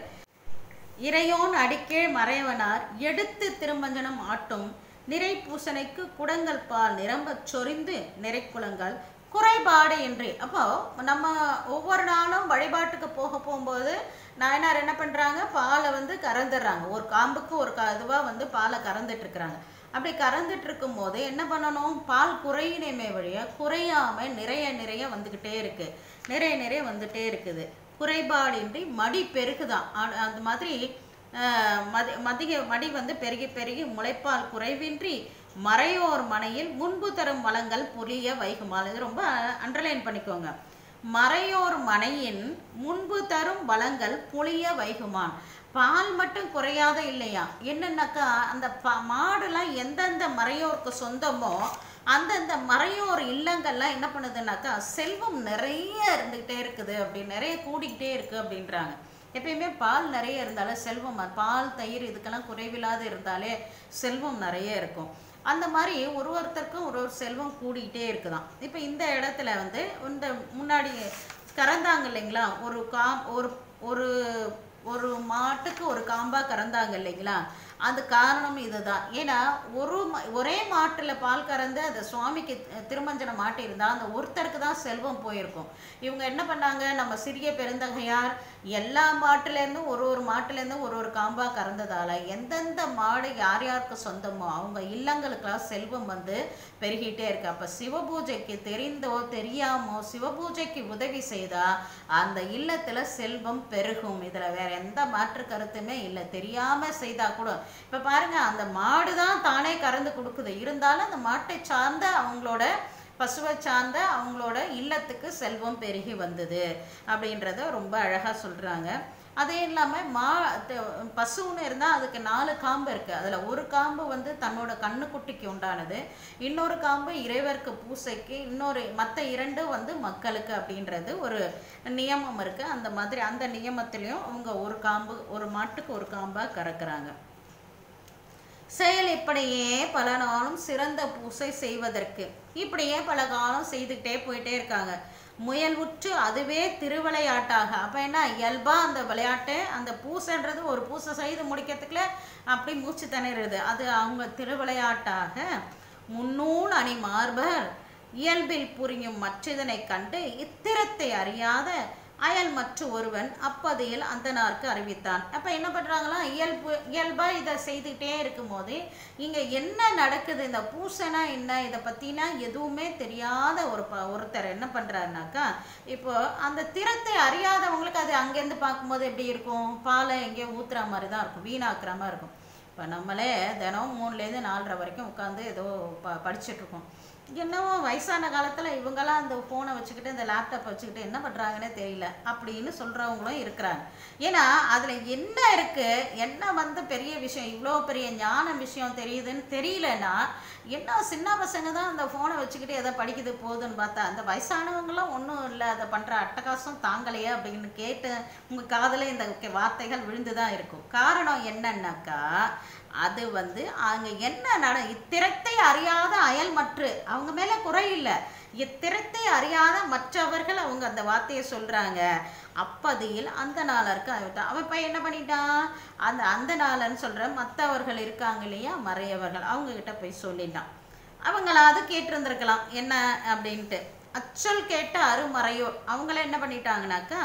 இறையோன் அடிக்கீழ் மறைவனார் எடுத்து திருமஞ்சனம் ஆட்டும் நிறை பூசணைக்கு குடங்கள் பால் நிரம்பச் சொரிந்து நிறைக்குளங்கள் குறைபாடு இன்றி அப்போ நம்ம ஒவ்வொரு நாளும் வழிபாட்டுக்கு போக போகும்போது நாயனார் என்ன பண்றாங்க பாலை வந்து கறந்துடுறாங்க ஒரு காம்புக்கு ஒரு க இதுவாக வந்து பாலை கறந்துட்டு இருக்கிறாங்க அப்படி கறந்துட்டு இருக்கும்போது என்ன பண்ணணும் பால் குறையினைமே வழியா குறையாம நிறைய நிறைய வந்துக்கிட்டே இருக்கு நிறைய நிறைய வந்துட்டே இருக்குது குறைபாடின்றி மடி பெருகுதான் ஆ- அந்த மாதிரி ஆஹ், மதி மதிக மடி வந்து பெருகி பெருகி முளைப்பால் குறைவின்றி மறையோர் மனையில் முன்பு தரும் வளங்கள் புரிய வைகுமால் இது ரொம்ப அண்டர்லைன் பண்ணிக்கோங்க மறையோர் மனையின் முன்பு தரும் வளங்கள் புளிய வைகுமான் பால் மட்டும் குறையாத இல்லையா என்னன்னாக்கா அந்த ப மாடுலாம் எந்தெந்த மறையோருக்கு சொந்தமோ அந்தந்த மறையோர் இல்லங்கள்லாம் என்ன பண்ணுதுன்னாக்கா செல்வம் நிறைய இருந்துகிட்டே இருக்குது அப்படி நிறைய கூடிக்கிட்டே இருக்கு அப்படின்றாங்க எப்பயுமே பால் நிறைய இருந்தாலே செல்வம் அ- பால் தயிர் இதுக்கெல்லாம் குறைவில்லாத இருந்தாலே செல்வம் நிறைய இருக்கும் அந்த மாதிரி ஒரு ஒருத்தருக்கும் ஒரு ஒரு செல்வம் கூடிக்கிட்டே இருக்குதாம் இப்போ இந்த இடத்துல வந்து இந்த முன்னாடி கறந்தாங்க இல்லைங்களா ஒரு காம் ஒரு ஒரு ஒரு மாட்டுக்கு ஒரு காம்பா கறந்தாங்க இல்லைங்களா அது காரணம் இதுதான் ஏன்னா ஒரு ம- ஒரே மாட்டுல பால் கறந்து அந்த சுவாமிக்கு தி- திருமஞ்சனம் மாட்டி இருந்தா அந்த ஒருத்தருக்கு தான் செல்வம் போயிருக்கும் இவங்க என்ன பண்ணாங்க நம்ம சிறிய பெருந்தகையார் எல்லா மாட்டுலேருந்தும் ஒரு ஒரு மாட்டுலேருந்தும் ஒரு ஒரு காம்பா கறந்ததால எந்தெந்த மாடு யார் யாருக்கு சொந்தமோ அவங்க இல்லங்களுக்கெல்லாம் செல்வம் வந்து பெருகிட்டே இருக்கு அப்ப சிவபூஜைக்கு தெரிந்தோ தெரியாமோ சிவபூஜைக்கு உதவி செய்தா அந்த இல்லத்துல செல்வம் பெருகும் இதுல வேற எந்த மாற்று கருத்துமே இல்லை தெரியாம செய்தா கூட இப்ப பாருங்க அந்த மாடு தான் தானே கறந்து கொடுக்குது இருந்தாலும் அந்த மாட்டை சார்ந்த அவங்களோட பசுவை சார்ந்த அவங்களோட இல்லத்துக்கு செல்வம் பெருகி வந்தது அப்படின்றத ரொம்ப அழகா சொல்றாங்க அதே இல்லாம மா த- பசுன்னு இருந்தா அதுக்கு நாலு காம்பு இருக்கு அதுல ஒரு காம்பு வந்து தன்னோட கண்ணுக்குட்டிக்கு உண்டானது இன்னொரு காம்பு இறைவருக்கு பூசைக்கு இன்னொரு மற்ற இரண்டு வந்து மக்களுக்கு அப்படின்றது ஒரு நியமம் இருக்கு அந்த மாதிரி அந்த நியமத்திலையும் அவங்க ஒரு காம்பு ஒரு மாட்டுக்கு ஒரு காம்பா கறக்குறாங்க செயல் இப்படியே பல நாளும் சிறந்த பூசை செய்வதற்கு இப்படியே பல காலம் செய்துக்கிட்டே போயிட்டே இருக்காங்க முயல் உற்று அதுவே திருவிளையாட்டாக அப்போ என்ன இயல்பா அந்த விளையாட்டு அந்த பூசைன்றது ஒரு பூசை செய்து முடிக்கிறதுக்குள்ள அப்படி மூச்சு திணறுது அது அவங்க திருவிளையாட்டாக முன்னூல் அணி மார்பர் இயல்பில் புரியும் மற்றிதனை கண்டு இத்திரத்தை அறியாத அயல் மற்ற ஒருவன் அப்பதியில் அந்தனாருக்கு அறிவித்தான் அப்ப என்ன பண்றாங்களா இயல்பு இயல்பா இதை செய்துக்கிட்டே இருக்கும்போது இங்க என்ன நடக்குது இந்த பூசனா என்ன இதை பத்தினா எதுவுமே தெரியாத ஒரு ப ஒருத்தர் என்ன பண்றாருனாக்கா இப்போ அந்த திறத்தை அறியாதவங்களுக்கு அது அங்கேருந்து பார்க்கும்போது எப்படி இருக்கும் பாலை எங்கேயோ ஊத்துற மாதிரி தான் இருக்கும் வீணாக்குற மாதிரி இருக்கும் இப்போ நம்மளே தினம் மூணுலேருந்து நாலரை வரைக்கும் உட்காந்து ஏதோ ப படிச்சுட்டு இருக்கோம் என்னவோ வயசான காலத்தில் இவங்கெல்லாம் அந்த ஃபோனை வச்சுக்கிட்டு இந்த லேப்டாப் வச்சுக்கிட்டு என்ன பண்ணுறாங்கன்னே தெரியல அப்படின்னு சொல்கிறவங்களும் இருக்கிறாங்க ஏன்னா அதில் என்ன இருக்குது என்ன வந்து பெரிய விஷயம் இவ்வளோ பெரிய ஞான விஷயம் தெரியுதுன்னு தெரியலன்னா என்ன சின்ன பசங்க தான் அந்த ஃபோனை வச்சுக்கிட்டு எதை படிக்குது போகுதுன்னு பார்த்தா அந்த வயசானவங்களாம் ஒன்றும் இல்லை அதை பண்ணுற அட்டகாசம் தாங்கலையே அப்படின்னு கேட்டு உங்கள் காதில் இந்த வார்த்தைகள் விழுந்து தான் இருக்கும் காரணம் என்னன்னாக்கா அது வந்து அங்கே என்ன நட இத்திறத்தை அறியாத அயல் மற்று அவங்க மேலே குறை இல்லை இத்திறத்தை அறியாத மற்றவர்கள் அவங்க அந்த வார்த்தையை சொல்கிறாங்க அப்பதியில் அந்த நாளருக்கு ஆகிவிட்டான் அவன் இப்போ என்ன பண்ணிட்டான் அந்த அந்த நாளன்னு சொல்கிற மற்றவர்கள் இருக்காங்க இல்லையா மறையவர்கள் அவங்க கிட்ட போய் சொல்லிட்டான் அவங்களாவது கேட்டிருந்திருக்கலாம் என்ன அப்படின்ட்டு அச்சொல் கேட்ட அருமறையோர் அவங்கள என்ன பண்ணிட்டாங்கனாக்கா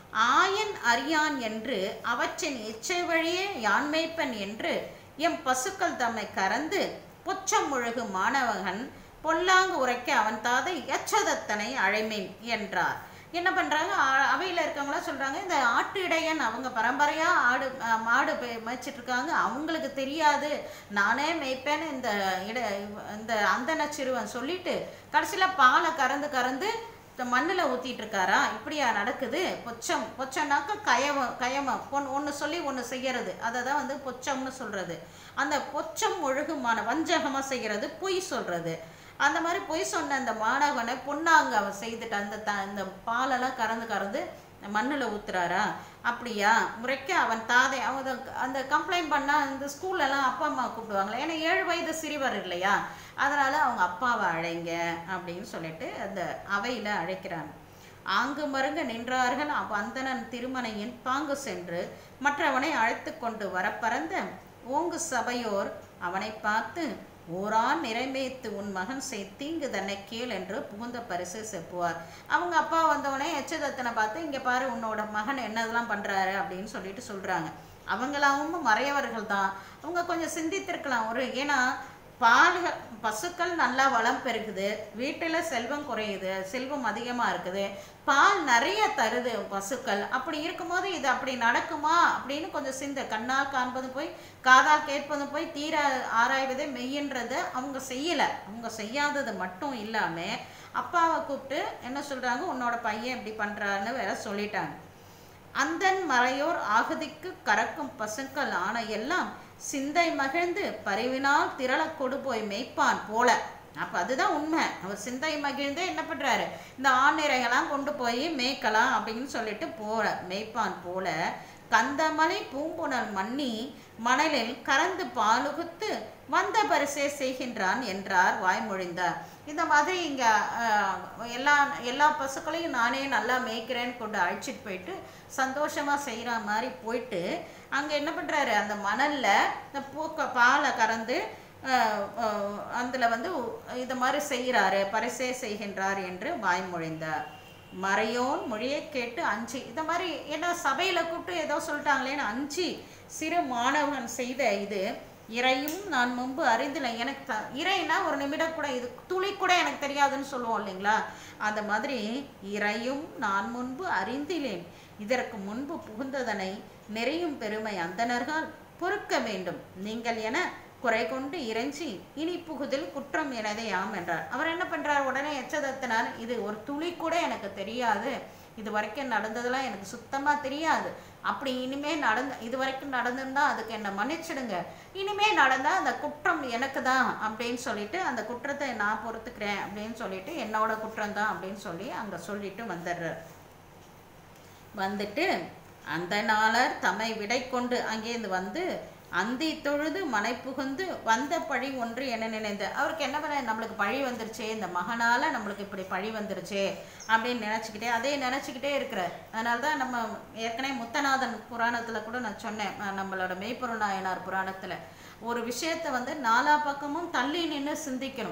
ஆயன் அறியான் என்று அவற்றின் எச்சை வழியே யான்மைப்பன் என்று எம் பசுக்கள் தம்மை கறந்து பொச்சம் முழுகு மாணவகன் பொல்லாங்கு உரைக்க அவன் தாதை எச்சதத்தனை அழைமேன் என்றார் என்ன பண்றாங்க ஆ- அவையில இருக்கவங்களாம் சொல்றாங்க இந்த ஆட்டு இடையன் அவங்க பரம்பரையா ஆடு அஹ், மாடு பே- மேய்ச்சிட்டு இருக்காங்க அவங்களுக்கு தெரியாது நானே மேய்ப்பேன்னு இந்த இட இந்த அந்தன சிறுவன் சொல்லிட்டு கடைசியில பாலை கறந்து கறந்து இந்த மண்ணில் ஊற்றிட்டு இருக்காரா இப்படியா நடக்குது பொச்சம் பொச்சம்னாக்க கயவம் கயமம் ஒன்று ஒன்று சொல்லி ஒன்று செய்யறது அதை தான் வந்து பொச்சம்னு சொல்கிறது அந்த பொச்சம் ஒழுகுமான வஞ்சகமாக செய்கிறது பொய் சொல்கிறது அந்த மாதிரி பொய் சொன்ன அந்த மாணவனை பொன்னாங்க அவன் செய்துட்டு அந்த த இந்த பாலெல்லாம் கறந்து கறந்து மண்ணில் ஊத்துறாரா அப்படியா முறைக்க அவன் தாதை அவங்க அந்த கம்ப்ளைண்ட் பண்ணால் இந்த ஸ்கூல்லலாம் அப்பா அம்மா கூப்பிடுவாங்களே ஏன்னா ஏழு வயது சிறுவர் இல்லையா அதனால அவங்க அப்பாவை அழைங்க அப்படின்னு சொல்லிட்டு அந்த அவையில அழைக்கிறாங்க ஆங்கு மருங்க நின்றார்கள் அவ் அந்தணன் திருமணையின் பாங்கு சென்று மற்றவனை அழைத்து கொண்டு வர பறந்த ஓங்கு சபையோர் அவனை பார்த்து ஓரான் நிறைமேத்து உன் மகன் செய் தீங்கு தன்னை கேள் என்று புகுந்த பரிசு செப்புவார் அவங்க அப்பா வந்தவனே எச்சதத்தனை பார்த்து இங்க பாரு உன்னோட மகன் என்னதெல்லாம் பண்றாரு அப்படின்னு சொல்லிட்டு சொல்றாங்க அவங்களாவும் மறையவர்கள் தான் அவங்க கொஞ்சம் சிந்தித்திருக்கலாம் ஒரு ஏன்னா பால்கள் பசுக்கள் நல்லா வளம் பெருகுது வீட்டில் செல்வம் குறையுது செல்வம் அதிகமாக இருக்குது பால் நிறைய தருது பசுக்கள் அப்படி இருக்கும்போது இது அப்படி நடக்குமா அப்படின்னு கொஞ்சம் சிந்த கண்ணால் காண்பது போய் காதால் கேட்பது போய் தீர ஆராய்வதே மெய்யன்றதை அவங்க செய்யலை அவங்க செய்யாதது மட்டும் இல்லாமல் அப்பாவை கூப்பிட்டு என்ன சொல்கிறாங்க உன்னோட பையன் இப்படி பண்ணுறான்னு வேற சொல்லிட்டாங்க அந்தன் மறையோர் ஆகதிக்கு கறக்கும் பசுக்கள் ஆன எல்லாம் சிந்தை மகிழ்ந்து பரிவினால் திரளக் கொடு போய் மேய்ப்பான் போல அப்ப அதுதான் உண்மை அவர் சிந்தை மகிழ்ந்து என்ன பண்றாரு இந்த ஆண்நிறைகள்லாம் கொண்டு போய் மேய்க்கலாம் அப்படின்னு சொல்லிட்டு போற மேய்ப்பான் போல கந்தமலை பூம்புணல் மண்ணி மணலில் கறந்து பாலுகுத்து வந்த பரிசே செய்கின்றான் என்றார் வாய்மொழிந்தார் இந்த மாதிரி இங்க அஹ், எல்லா எல்லா பசுக்களையும் நானே நல்லா மேய்க்கிறேன்னு கொண்டு அழைச்சிட்டு போயிட்டு சந்தோஷமா செய்யற மாதிரி போயிட்டு அங்க என்ன பண்றாரு அந்த மணல்ல இந்த பூக்க பாலை கறந்து அஹ், அஹ், அதுல வந்து இது மாதிரி செய்கிறாரு பரிசே செய்கின்றார் என்று வாய்மொழிந்தார் மறையோன் மொழியை கேட்டு அஞ்சி இந்த மாதிரி ஏன்னா சபையில கூப்பிட்டு ஏதோ சொல்லிட்டாங்களேன்னு அஞ்சி சிறு மாணவன் செய்த இது இறையும் நான் முன்பு அறிந்தில்லை எனக்கு த இறைனா ஒரு நிமிடம் கூட இது துளி கூட எனக்கு தெரியாதுன்னு சொல்லுவோம் இல்லைங்களா அந்த மாதிரி இறையும் நான் முன்பு அறிந்திலேன் இதற்கு முன்பு புகுந்ததனை நெறியும் பெருமை அந்தணர்கள் பொறுக்க வேண்டும் நீங்கள் என குறை கொண்டு இறைஞ்சி இனி புகுதில் குற்றம் எனதே ஆம் என்றார் அவர் என்ன பண்றார் உடனே எச்சதத்தினார் இது ஒரு துளி கூட எனக்கு தெரியாது இது வரைக்கும் நடந்ததெல்லாம் எனக்கு சுத்தமா தெரியாது அப்படி இனிமே நடந்த இது வரைக்கும் நடந்திருந்தா அதுக்கு என்ன மன்னிச்சிடுங்க இனிமே நடந்தா அந்த குற்றம் எனக்கு தான் அப்படின்னு சொல்லிட்டு அந்த குற்றத்தை நான் பொறுத்துக்கிறேன் அப்படின்னு சொல்லிட்டு என்னோட குற்றம் தான் அப்படின்னு சொல்லி அங்க சொல்லிட்டு வந்துடுறார் வந்துட்டு அந்த நாளர் தம்மை விடை கொண்டு அங்கேருந்து வந்து அந்தி தொழுது மனை புகுந்து வந்த பழி ஒன்று என நினைந்த அவருக்கு என்ன பண்ண நம்மளுக்கு பழி வந்துருச்சே இந்த மகனால நம்மளுக்கு இப்படி பழி வந்துருச்சே அப்படின்னு நினச்சிக்கிட்டே அதே நினச்சிக்கிட்டே இருக்கிறார் அதனால தான் நம்ம ஏற்கனவே முத்தநாதன் புராணத்தில் கூட நான் சொன்னேன் அஹ் நம்மளோட மெய்ப்பொருள் நாயனார் புராணத்தில் ஒரு விஷயத்தை வந்து நாலா பக்கமும் தள்ளி நின்று சிந்திக்கணும்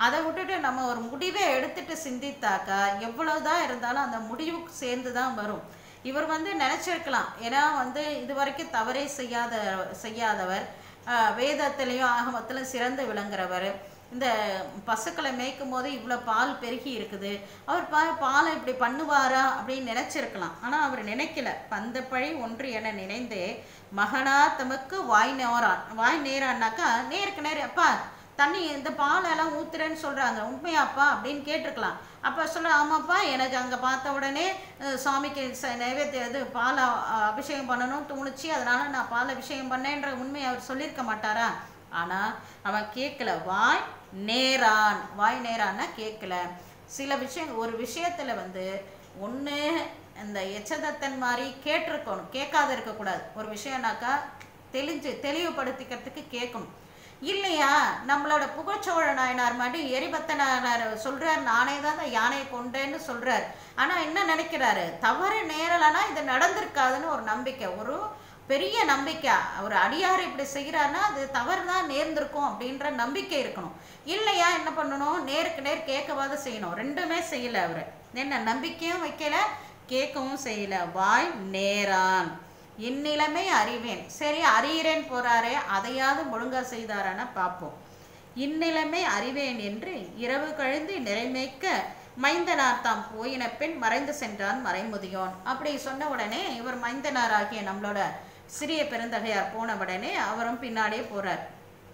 அதை விட்டுட்டு நம்ம ஒரு முடிவை எடுத்துட்டு சிந்தித்தாக்கா எவ்வளவுதான் இருந்தாலும் அந்த முடிவுக்கு சேர்ந்து தான் வரும் இவர் வந்து நினைச்சிருக்கலாம் ஏன்னா வந்து இது வரைக்கும் தவறே செய்யாத செய்யாதவர் ஆஹ் வேதத்திலையும் ஆகமத்திலும் சிறந்து விளங்குறவர் இந்த பசுக்களை மேய்க்கும் போது இவ்வளோ பால் பெருகி இருக்குது அவர் பா பாலை இப்படி பண்ணுவாரா அப்படின்னு நினைச்சிருக்கலாம் ஆனால் அவர் நினைக்கல பந்த பழி ஒன்று என நினைந்தே மகனா தமக்கு வாய் நேரான் வாய் நேரான்னாக்கா நேருக்கு நேர் அப்பா தண்ணி இந்த பாலெல்லாம் ஊத்துறேன்னு சொல்றாங்க உண்மையாப்பா அப்படின்னு கேட்டிருக்கலாம் அப்ப சொல்ல ஆமாப்பா எனக்கு அங்க பார்த்த உடனே அஹ், சாமிக்கு ச- நைவேத்தியம் இது பால் அ- அ- அபிஷேகம் பண்ணணும்னு தோணுச்சு அதனால நான் பால் அபிஷேகம் பண்ணேன்ற உண்மையை அவர் சொல்லியிருக்க மாட்டாரா ஆனா அவன் கேட்கல வாய் நேரான் வாய் நேரான்னா கேட்கல சில விஷயம் ஒரு விஷயத்துல வந்து ஒண்ணு இந்த எச்சதத்தன் மாதிரி கேட்டிருக்கணும் கேட்காத இருக்கக்கூடாது ஒரு விஷயம்னாக்கா தெளிஞ்சு தெளிவுபடுத்திக்கிறதுக்கு கேட்கணும் இல்லையா நம்மளோட புகழ்ச்சோழ நாயனார் மாதிரி எரிபத்த நாயனார் சொல்றார் நானே தான் அந்த யானையை கொண்டேன்னு சொல்றார் ஆனா என்ன நினைக்கிறாரு தவறு நேரலனா இது நடந்திருக்காதுன்னு ஒரு நம்பிக்கை ஒரு பெரிய நம்பிக்கை ஒரு அடியார் இப்படி செய்கிறாருன்னா அது தவறு தான் நேர்ந்திருக்கும் அப்படின்ற நம்பிக்கை இருக்கணும் இல்லையா என்ன பண்ணணும் நேருக்கு நேர் கேட்கவாது செய்யணும் ரெண்டுமே செய்யல அவரு என்ன நம்பிக்கையும் வைக்கல கேட்கவும் செய்யல வாய் நேரான் இந்நிலைமை அறிவேன் சரி அறிகிறேன் போறாரே அதையாவது ஒழுங்கா செய்தாரான பார்ப்போம் இந்நிலைமை அறிவேன் என்று இரவு கழிந்து நிறைமேய்க்க மைந்தனார் தாம் போயின பின் மறைந்து சென்றான் மறைமுதியோன் அப்படி சொன்ன உடனே இவர் மைந்தனார் ஆகிய நம்மளோட சிறிய பெருந்தகையார் போன உடனே அவரும் பின்னாடியே போறார்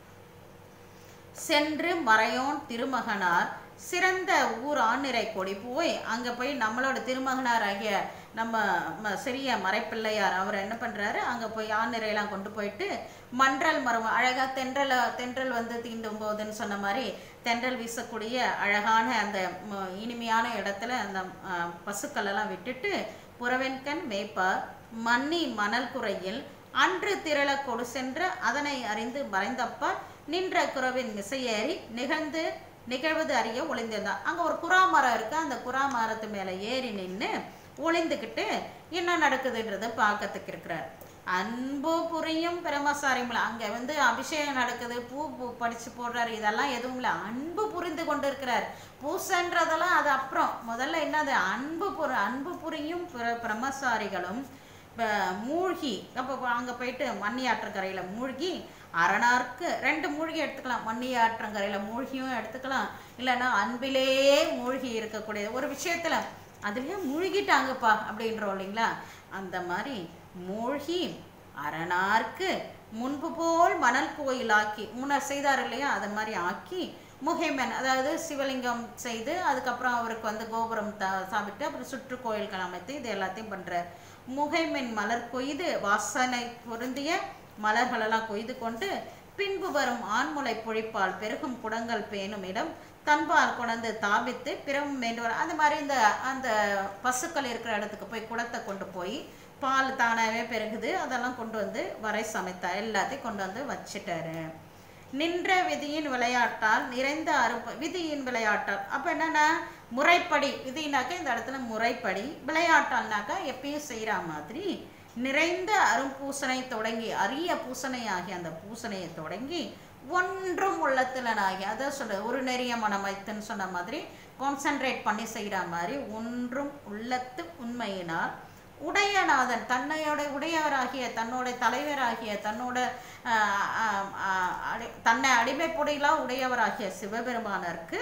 சென்று மறையோன் திருமகனார் சிறந்த ஊர் ஆண்நிறை கொடி போய் அங்க போய் நம்மளோட திருமகனார் ஆகிய நம்ம ம- சிறிய மறைப்பிள்ளையார் அவர் என்ன பண்றாரு அங்க போய் ஆண்நிறையெல்லாம் கொண்டு போயிட்டு மன்றல் மரம் அழகா தென்றல தென்றல் வந்து தீண்டும் போதுன்னு சொன்ன மாதிரி தென்றல் வீசக்கூடிய அழகான அந்த ம- இனிமையான இடத்துல அந்த அஹ், பசுக்கள் எல்லாம் விட்டுட்டு புறவெண்கண் மேய்ப்பார் மன்னி மணல் குறையில் அன்று திரள கொடு சென்ற அதனை அறிந்து மறைந்தப்ப நின்ற குறவின் மிசையேறி நிகழ்ந்து நிகழ்வது அறிய ஒளிந்திருந்தான் அங்க ஒரு குறா மரம் இருக்கு அந்த குறா மரத்து மேல ஏறி நின்று ஒளிந்துக்கிட்டு என்ன நடக்குதுன்றத பார்க்கறதுக்கு இருக்கிறார் அன்பு புரியும் பிரமசாரிமலை அங்க வந்து அபிஷேகம் நடக்குது பூ பூ படிச்சு போடுறாரு இதெல்லாம் எதுவும் இல்லை அன்பு புரிந்து கொண்டு இருக்கிறார் பூசன்றதெல்லாம் அது அப்புறம் முதல்ல என்னது அன்பு புரி அன்பு புரியும் பிர பிரம்மசாரிகளும் ப- மூழ்கி அப்போ அங்கே போயிட்டு மண்ணி ஆற்றங்கரையில் மூழ்கி அரணார்க்கு ரெண்டு மூழ்கி எடுத்துக்கலாம் மண்ணி ஆற்றங்கரையில் மூழ்கியும் எடுத்துக்கலாம் இல்லைன்னா அன்பிலே மூழ்கி இருக்கக்கூடிய ஒரு விஷயத்துல அதுலயே மூழ்கிட்டாங்கப்பா அப்படின்றோம் இல்லைங்களா அந்த மாதிரி மூழ்கி அரணார்க்கு முன்பு போல் மணல் கோயிலாக்கி முன்னர் செய்தார் இல்லையா அது மாதிரி ஆக்கி முகைமன் அதாவது சிவலிங்கம் செய்து அதுக்கப்புறம் அவருக்கு வந்து கோபுரம் த சாப்பிட்டு அப்புறம் சுற்று கோயில்கள் அமைத்து இது எல்லாத்தையும் பண்றார் முகைமென் மலர் கொய்து வாசனை பொருந்திய மலர்களெல்லாம் கொய்து கொண்டு பின்பு வரும் ஆண்முளை பொழிப்பால் பெருகும் குடங்கள் பேணும் இடம் தன்பால் கொண்டு தாபித்து பிறவும் வேண்டுவார் அந்த மாதிரி இந்த அந்த பசுக்கள் இருக்கிற இடத்துக்கு போய் குடத்தை கொண்டு போய் பால் தானாகவே பெருகுது அதெல்லாம் கொண்டு வந்து வரை சமைத்தார் எல்லாத்தையும் கொண்டு வந்து வச்சிட்டாரு நின்ற விதியின் விளையாட்டால் நிறைந்த அருப்ப விதியின் விளையாட்டால் அப்ப என்னன்னா முறைப்படி விதினாக்கா இந்த இடத்துல முறைப்படி விளையாட்டால்னாக்கா எப்பயும் செய்யற மாதிரி நிறைந்த அரும்பூசனை தொடங்கி அரிய பூசனை ஆகிய அந்த பூசனையை தொடங்கி ஒன்றும் உள்ளத்திலனாகி அதான் சொல்ற ஒரு நெறிய மனமைத்துன்னு சொன்ன மாதிரி கான்சென்ட்ரேட் பண்ணி செய்யற மாதிரி ஒன்றும் உள்ளத்து உண்மையினால் உடையநாதன் தன்னையோட உடையவராகிய தன்னோட தலைவராகிய தன்னோட ஆஹ், ஆஹ், ஆஹ், அடி- தன்னை அடிமைப்பொடியெல்லாம் உடையவராகிய சிவபெருமானருக்கு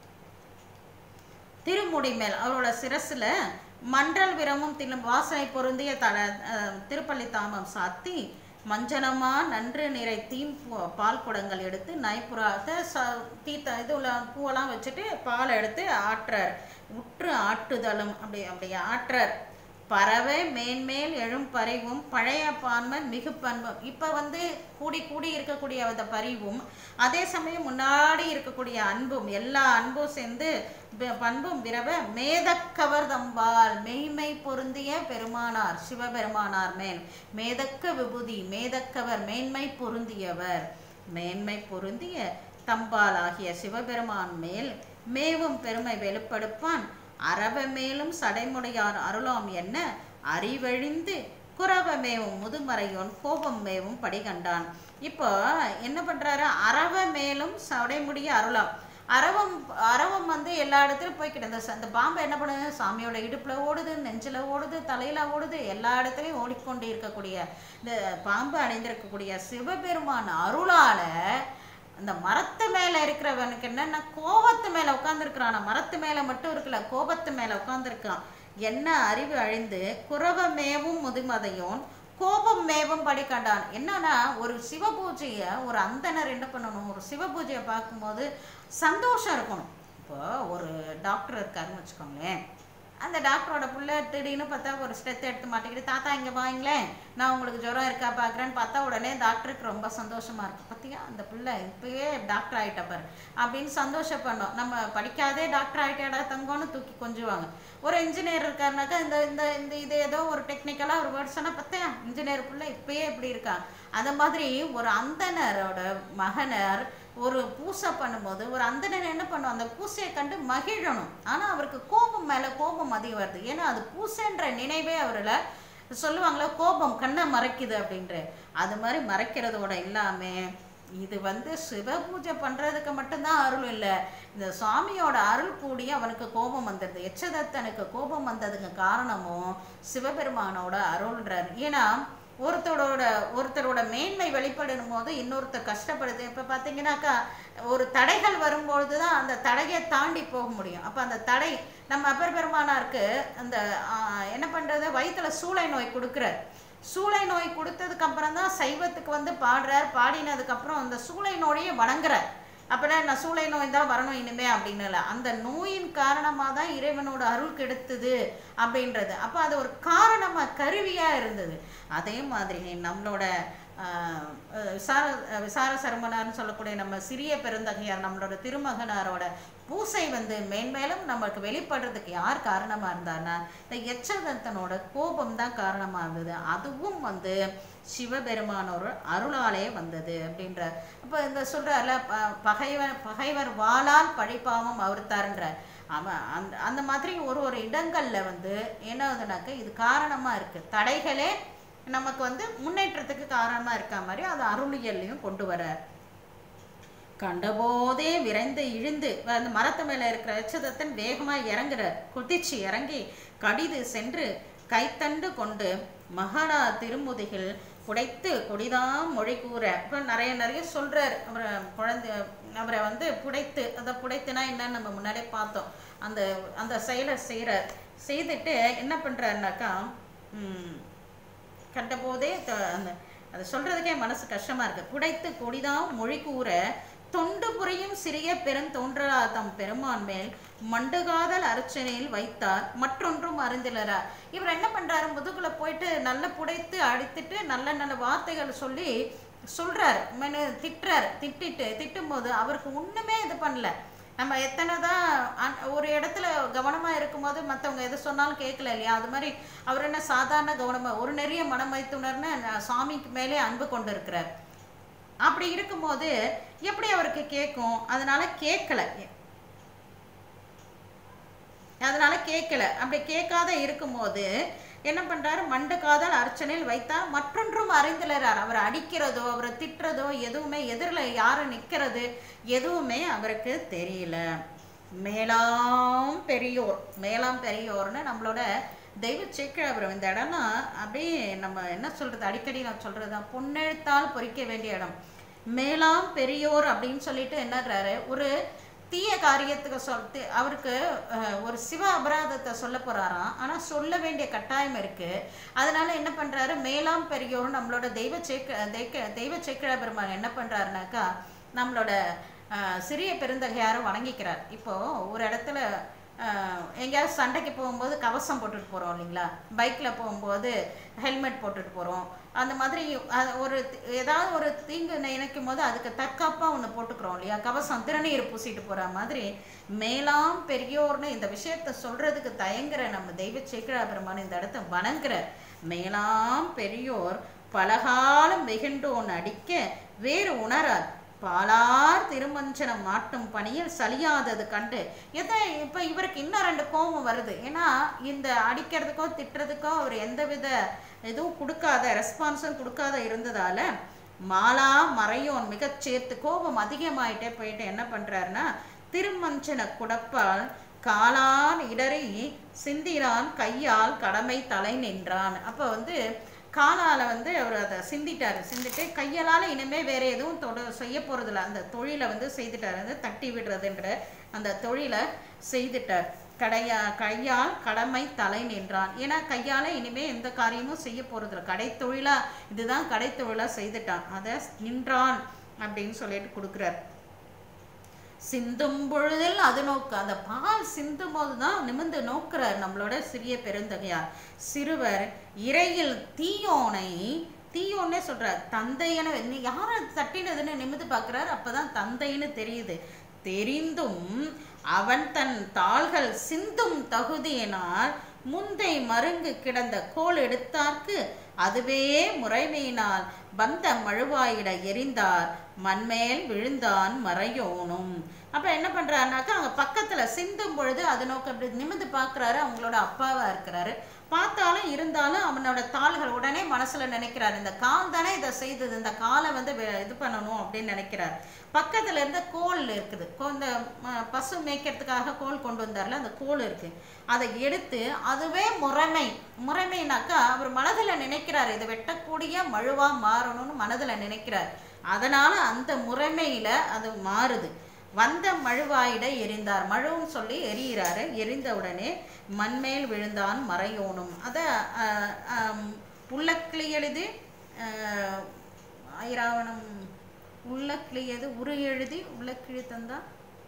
திருமுடி மேல் அவரோட சிரசுல மன்றல் விரமும் திலும் வாசனை பொருந்திய தல அஹ், திருப்பள்ளி தாமம் சாத்தி மஞ்சனமா நன்று நிறை தீம் பூ- பால் குடங்கள் எடுத்து நைப்புறாத ச தீத்த இது உள்ள பூவெல்லாம் வச்சுட்டு பால் எடுத்து ஆட்டுறார் உற்று ஆட்டுதலும் அப்படி அப்படி ஆட்டுறார் பறவை மேன்மேல் எழும் பரிவும் பழைய பான்மன் மிகு பண்பும் இப்போ வந்து கூடி கூடி இருக்கக்கூடிய அந்த பரிவும் அதே சமயம் முன்னாடி இருக்கக்கூடிய அன்பும் எல்லா அன்பும் சேர்ந்து ப- பண்பும் விரவ மேதக்கவர் தம்பால் மெய்மை பொருந்திய பெருமானார் சிவபெருமானார் மேல் மேதக்க விபூதி மேதக்கவர் மேன்மை பொருந்தியவர் மேன்மை பொருந்திய தம்பால் ஆகிய சிவபெருமான் மேல் மேவும் பெருமை வெளிப்படுப்பான் அரவ மேலும் சடைமுடையார் அருளாம் என்ன அறிவழிந்து குறவ மேவும் முதுமறையோன் கோபம் மேவும் படிகண்டான் இப்போ என்ன பண்றாரு அரவ மேலும் சடைமுடிய அருளாம் அரவம் அரவம் வந்து எல்லா இடத்துலையும் போய்க்கிட்டு இந்த ச- இந்த பாம்பு என்ன பண்ணுது சாமியோட இடுப்பில் ஓடுது நெஞ்சில் ஓடுது தலையில் ஓடுது எல்லா இடத்துலையும் ஓடிக்கொண்டு இருக்கக்கூடிய இந்த பாம்பு அணிந்திருக்கக்கூடிய சிவபெருமான் அருளால இந்த மரத்து மேலே இருக்கிறவனுக்கு என்னன்னா கோபத்து மேலே உட்காந்துருக்கிறான் மரத்து மேலே மட்டும் இருக்கல கோபத்து மேலே உட்காந்துருக்கான் என்ன அறிவு அழிந்து குரவமேவும் முதுமதையோன் கோபம் மேவும் படி கண்டான் என்னன்னா ஒரு சிவ பூஜையை ஒரு அந்தனர் என்ன பண்ணணும் ஒரு சிவ பூஜையை பார்க்கும்போது சந்தோஷம் இருக்கணும் இப்போ ஒரு டாக்டர் இருக்காருன்னு வச்சுக்கோங்களேன் அந்த டாக்டரோட புள்ள திடீர்னு பார்த்தா ஒரு ஸ்டெத் எடுத்து மாட்டிக்கிட்டு தாத்தா இங்கே வாங்களேன் நான் உங்களுக்கு ஜுரம் இருக்கா பார்க்குறேன்னு பார்த்தா உடனே டாக்டருக்கு ரொம்ப சந்தோஷமா இருக்கும் பார்த்தியா அந்த பிள்ளை இப்பயே டாக்டர் ஆகிட்ட பாரு அப்படின்னு சந்தோஷப்படணும் நம்ம படிக்காதே டாக்டர் ஆகிட்டேடா தங்கம்னு தூக்கி கொஞ்சுவாங்க ஒரு இன்ஜினியர் இருக்காருனாக்கா இந்த இந்த இந்த இது ஏதோ ஒரு டெக்னிக்கலாக ஒரு வேர்ட் சொன்னால் பார்த்தியா இன்ஜினியர் பிள்ளை இப்பயே இப்படி இருக்கான் அந்த மாதிரி ஒரு அந்தனரோட மகனர் ஒரு பூசை பண்ணும்போது ஒரு அந்தனர் என்ன பண்ணும் அந்த பூசையை கண்டு மகிழணும் ஆனால் அவருக்கு கோபம் மேலே கோபம் அதிகம் வருது ஏன்னா அது பூசைன்ற நினைவே அவரில் சொல்லுவாங்களே கோபம் கண்ணை மறைக்குது அப்படின்ற அது மாதிரி மறைக்கிறதோட இல்லாமல் இது வந்து சிவ பூஜை பண்ணுறதுக்கு மட்டும்தான் அருள் இல்லை இந்த சுவாமியோட அருள் கூடி அவனுக்கு கோபம் வந்துடுது எச்சதத்தனுக்கு கோபம் வந்ததுக்கு காரணமும் சிவபெருமானோட அருள்ன்றார் ஏன்னா ஒருத்தரோட ஒருத்தரோட மேன்மை வெளிப்படும் போது இன்னொருத்தர் கஷ்டப்படுது இப்போ பார்த்தீங்கன்னாக்கா ஒரு தடைகள் வரும்பொழுது தான் அந்த தடையை தாண்டி போக முடியும் அப்போ அந்த தடை நம்ம அப்பர் பெருமானாருக்கு அந்த ஆ, என்ன பண்ணுறது வயிற்றுல சூளை நோய் கொடுக்குறார் சூளை நோய் கொடுத்ததுக்கு அப்புறம் தான் சைவத்துக்கு வந்து பாடுறார் பாடினதுக்கப்புறம் அந்த சூளை நோயை வணங்குறார் அப்போதான் நான் சூளை நோய் தான் வரணும் இனிமே அப்படின்னு இல்லை அந்த நோயின் காரணமாக தான் இறைவனோட அருள் கெடுத்தது அப்படின்றது அப்போ அது ஒரு காரணமாக கருவியாக இருந்தது அதே மாதிரி நம்மளோட ஆஹ், அஹ், விசார அஹ், விசார சர்மனார்னு சொல்லக்கூடிய நம்ம சிறிய பெருந்தகையார் நம்மளோட திருமகனாரோட பூசை வந்து மேன்மேலும் நமக்கு வெளிப்படுறதுக்கு யார் காரணமாக இருந்தான்னா இந்த எச்சதத்தனோட கோபம் தான் காரணமாக இருந்தது அதுவும் வந்து சிவபெருமானோர் அருளாலே வந்தது அப்படின்ற அப்போ இந்த சொல்கிறார்ல பகைவர் பகைவர் வாளால் பழிப்பாவம் அறுத்தாருன்றார் அவன் அந்த அந்த மாதிரி ஒரு ஒரு இடங்கள்ல வந்து என்ன ஆகுதுனாக்க இது காரணமா இருக்கு தடைகளே நமக்கு வந்து முன்னேற்றத்துக்கு காரணமா இருக்க மாதிரி அது அருளியல்லையும் கொண்டு வர கண்டபோதே விரைந்து இழுந்து அந்த மரத்து மேல இருக்கிற எச்சதத்தன் வேகமா இறங்குறார் குதிச்சு இறங்கி கடிது சென்று கைத்தண்டு கொண்டு மகானா திருமுதுகில் புடைத்து கொடிதாம் மொழி கூற இப்போ நிறைய நிறைய சொல்றார் அவரை குழந்தை அவரை வந்து புடைத்து அதை புடைத்துனா என்னன்னு நம்ம முன்னாடியே பார்த்தோம் அந்த அந்த செயலை செய்கிறார் செய்துட்டு என்ன பண்றாருனாக்கா ம், கண்டபோதே த- அந்த அது சொல்றதுக்கே மனசு கஷ்டமா இருக்கு புடைத்து கொடிதாம் மொழி கூற தொண்டு புரியும் சிறிய பெருந்தோன்றலா தம் பெருமான் மேல் மண்டுகாதல் அர்ச்சனையில் வைத்தார் மற்றொன்றும் அறிந்திலரா இவர் என்ன பண்றாரு முதுகுல போயிட்டு நல்ல புடைத்து அடித்துட்டு நல்ல நல்ல வார்த்தைகள் சொல்லி சொல்றாரு மெனு திட்டுறாரு திட்டிட்டு திட்டும்போது அவருக்கு ஒண்ணுமே இது பண்ணல நம்ம எத்தனை தான் அன்- ஒரு இடத்துல கவனமா இருக்கும்போது மற்றவங்க எது சொன்னாலும் கேட்கல இல்லையா அது மாதிரி அவர் என்ன சாதாரண கவனமா ஒரு நிறைய மனம் வைத்துணர்னு ந- சாமிக்கு மேலே அன்பு கொண்டு இருக்கிறார் அப்படி இருக்கும்போது எப்படி அவருக்கு கேட்கும் அதனால கேட்கல அதனால கேட்கல அப்படி கேட்காத இருக்கும்போது என்ன பண்றாரு மண்டு காதல் அர்ச்சனையில் வைத்தார் மற்றொன்றும் அறிந்திலறார் அவர் அடிக்கிறதோ அவரை திட்டுறதோ எதுவுமே எதிரில் யாரு நிற்கிறது எதுவுமே அவருக்கு தெரியல மேலாம் பெரியோர் மேலாம் பெரியோர்னு நம்மளோட தெய்வ சேக்கிழாபுரம் இந்த இடம்னா அப்படியே நம்ம என்ன சொல்றது அடிக்கடி நான் சொல்றது தான் பொன்னெழுத்தால் பொறிக்க வேண்டிய இடம் மேலாம் பெரியோர் அப்படின்னு சொல்லிட்டு என்னறாரு ஒரு தீய காரியத்துக்கு சொல் தி- அவருக்கு அஹ், ஒரு சிவ அபராதத்தை சொல்ல போறாராம் ஆனா சொல்ல வேண்டிய கட்டாயம் இருக்கு அதனால என்ன பண்றாரு மேலாம் பெரியோர் நம்மளோட தெய்வ சேக்க தெய்க தெய்வ சேக்கிழ பெருமான் என்ன பண்றாருனாக்கா நம்மளோட அஹ், சிறிய பெருந்தகையாரை வணங்கிக்கிறார் இப்போ ஒரு இடத்துல அஹ், எங்கேயாவது சண்டைக்கு போகும்போது கவசம் போட்டுட்டு போகிறோம் இல்லைங்களா பைக்கில் போகும்போது ஹெல்மெட் போட்டுட்டு போகிறோம் அந்த மாதிரி அஹ், ஒரு தி- ஏதாவது ஒரு தீங்கு நினைக்கும் போது அதுக்கு தற்காப்பாக ஒன்று போட்டுக்கிறோம் இல்லையா கவசம் திருநீர் பூசிட்டு போகிற மாதிரி மேலாம் பெரியோர்னு இந்த விஷயத்த சொல்கிறதுக்கு தயங்குற நம்ம தெய்வ சேக்கிழா பெருமான் இந்த இடத்த வணங்குற மேலாம் பெரியோர் பலகாலம் வெகுண்டோன் அடிக்க வேறு உணரார் பாலார் திருமஞ்சனம் மாட்டும் பணியில் சலியாதது கண்டு எதை இப்போ இவருக்கு இன்னும் ரெண்டு கோபம் வருது ஏன்னா இந்த அடிக்கிறதுக்கோ திட்டுறதுக்கோ அவர் எந்தவித இதுவும் கொடுக்காத ரெஸ்பான்ஸும் கொடுக்காத இருந்ததால மாலா மறையோன் மிகச் சேர்த்து கோபம் அதிகமாயிட்டே போயிட்டு என்ன பண்றாருன்னா திருமஞ்சன குடப்பால் காலான் இடறி சிந்தினான் கையால் கடமை தலை நின்றான் அப்போ வந்து காலால் வந்து அவர் அதை சிந்திட்டார் சிந்திட்டு கையால் இனிமேல் வேற எதுவும் தொட செய்ய போகிறதில்ல அந்த தொழிலை வந்து செய்துட்டார் வந்து தட்டி விடுறதுன்ற அந்த தொழிலை செய்துட்டார் கடையா கையால் கடமை தலை நின்றான் ஏன்னா கையால் இனிமே எந்த காரியமும் செய்ய போகிறதில்ல கடை தொழிலா இதுதான் கடை தொழிலா செய்துட்டான் அதை நின்றான் அப்படின்னு சொல்லிட்டு கொடுக்குறார் சிந்தும் பொழுதில் அது நோக்கு அந்த பால் சிந்தும் போது தான் நிமிர்ந்து நோக்குறார் நம்மளோட சிறிய பெருந்தகையார் சிறுவர் இறையில் தீயோனை தீயோன்னே சொல்றார் தந்தையன நீ யாரை தட்டினதுன்னு நிமிர்ந்து பார்க்குறாரு அப்பதான் தந்தைன்னு தெரியுது தெரிந்தும் அவன் தன் தாள்கள் சிந்தும் தகுதியினால் முந்தை மருங்கு கிடந்த கோல் எடுத்தார்க்கு அதுவே முறைமையினால் வந்த மழுவாயிட எரிந்தார் மண்மேல் விழுந்தான் மறையோனும் அப்ப என்ன பண்றாருனாக்கா அங்க பக்கத்துல சிந்தும் பொழுது அது நோக்க அப்படி நிமிர்ந்து பார்க்கறாரு அவங்களோட அப்பாவா இருக்கிறாரு பார்த்தாலும் இருந்தாலும் அவனோட தாள்கள் உடனே மனசுல நினைக்கிறாரு இந்த கால் தானே இதை செய்தது இந்த காலை வந்து வே- இது பண்ணணும் அப்படின்னு நினைக்கிறார் பக்கத்துல இருந்த கோல் இருக்குது கோ- இந்த ம, பசு மேய்க்கிறதுக்காக கோல் கொண்டு வந்தார்ல அந்த கோல் இருக்கு அதை எடுத்து அதுவே முறைமை முறைமைனாக்கா அவர் மனதுல நினைக்கிறார் இதை வெட்டக்கூடிய மழுவா மாறணும்னு மனதுல நினைக்கிறார் அதனால அந்த முறைமையில அது மாறுது வந்த மழுவாயிட எரிந்தார் மழுன்னு சொல்லி எரியிறாரு எரிந்த உடனே மண்மேல் விழுந்தான் மறையோனும் அத அஹ், ஆம், உள்ளக்கிளியெழுதி அஹ், ஐராவணம் உள்ளக்கிளியது உரு எழுதி உள்ளக்கிழி தந்தா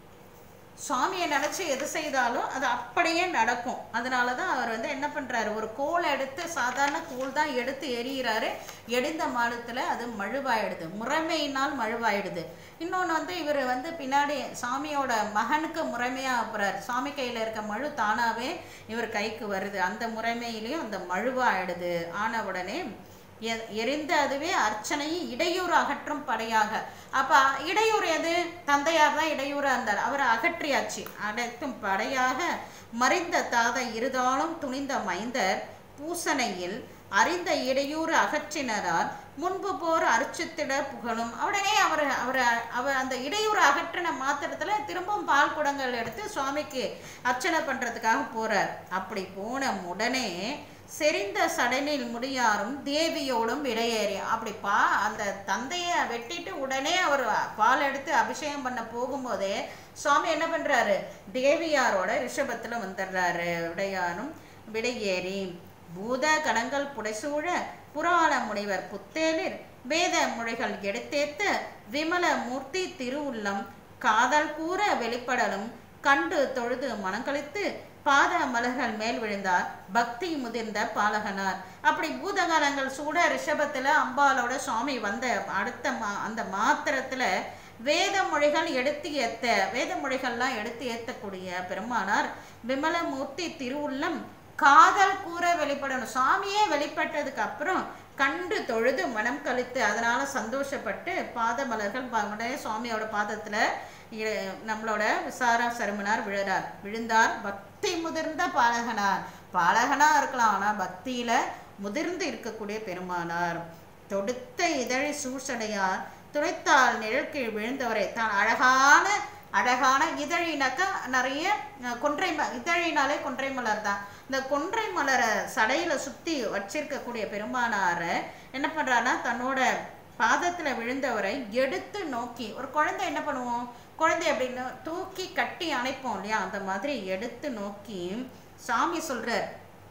சுவாமியை நினைச்சு எது செய்தாலும் அது அப்படியே நடக்கும் அதனால தான் அவர் வந்து என்ன பண்றாரு ஒரு கோல் எடுத்து சாதாரண கோல் தான் எடுத்து எரியிறாரு எரிந்த மாதத்துல அது மழுவாயிடுது முறைமையினால் மழுவாயிடுது இன்னொன்று வந்து இவர் வந்து பின்னாடி சாமியோட மகனுக்கு முறைமையா போறாரு சாமி கையில இருக்க மழு தானாவே இவர் கைக்கு வருது அந்த முறைமையிலையும் அந்த மழுவாயிடுது ஆன உடனே எ- எரிந்த அதுவே அர்ச்சனையை இடையூறு அகற்றும் படையாக அப்ப இடையூறு எது தந்தையார் தான் இடையூறா இருந்தார் அவர் அகற்றியாச்சு அடைத்தும் படையாக மறைந்த தாதை இருதாலும் துணிந்த மைந்தர் பூசனையில் அறிந்த இடையூறு அகற்றினரால் முன்பு போர் அர்ச்சித்திட புகழும் உடனே அவர் அவர் அவர் அந்த இடையூறு அகற்றின மாத்திரத்துல திரும்பவும் பால் குடங்கள் எடுத்து சுவாமிக்கு அர்ச்சனை பண்றதுக்காக போறார் அப்படி போன உடனே செறிந்த சடனில் முடியாரும் தேவியோடும் இடையேறி அப்படி பா அந்த தந்தையை வெட்டிட்டு உடனே அவர் பால் எடுத்து அபிஷேகம் பண்ண போகும்போதே சுவாமி என்ன பண்றாரு தேவியாரோட ரிஷபத்துல வந்துடுறாரு விடையாரும் விடையேறி பூத கணங்கள் புடைசூழ புராண முனிவர் புத்தேலிர் வேத மொழிகள் எடுத்தேத்த விமல மூர்த்தி திருவுள்ளம் காதல் கூற வெளிப்படலும் கண்டு தொழுது மனங்களித்து பாத மலர்கள் மேல் விழுந்தார் பக்தி முதிர்ந்த பாலகனார் அப்படி பூதகாலங்கள் சூட ரிஷபத்துல அம்பாலோட சுவாமி வந்த அடுத்த மா அந்த மாத்திரத்துல வேத மொழிகள் எடுத்து ஏத்த வேத மொழிகள்லாம் எடுத்து ஏத்தக்கூடிய பெருமானார் விமலமூர்த்தி திருவுள்ளம் காதல் கூற வெளிப்படணும் சாமியே வெளிப்பட்டதுக்கு அப்புறம் கண்டு தொழுது மனம் கழித்து அதனால சந்தோஷப்பட்டு பாத மலர்கள் ப- உடனே சுவாமியோட பாதத்துல இ- நம்மளோட விசாரா சருமனார் விழுறார் விழுந்தார் பக்தி முதிர்ந்த பாலகனார் பாலகனா இருக்கலாம் ஆனா பக்தியில முதிர்ந்து இருக்கக்கூடிய பெருமானார் தொடுத்த இதழி சூழ்சடையார் துடைத்தால் நிழல் கீழ் விழுந்தவரை தான் அழகான அழகான இதழினாக்கா நிறைய அஹ், கொன்றை ம இதழினாலே கொன்றை மலர் தான் இந்த கொன்றை மலரை சடையில சுத்தி வச்சிருக்கக்கூடிய பெருமானாரை என்ன பண்றாருன்னா தன்னோட பாதத்துல விழுந்தவரை எடுத்து நோக்கி ஒரு குழந்தை என்ன பண்ணுவோம் குழந்தை அப்படின்னு தூக்கி கட்டி அணைப்போம் இல்லையா அந்த மாதிரி எடுத்து நோக்கி சாமி சொல்றார்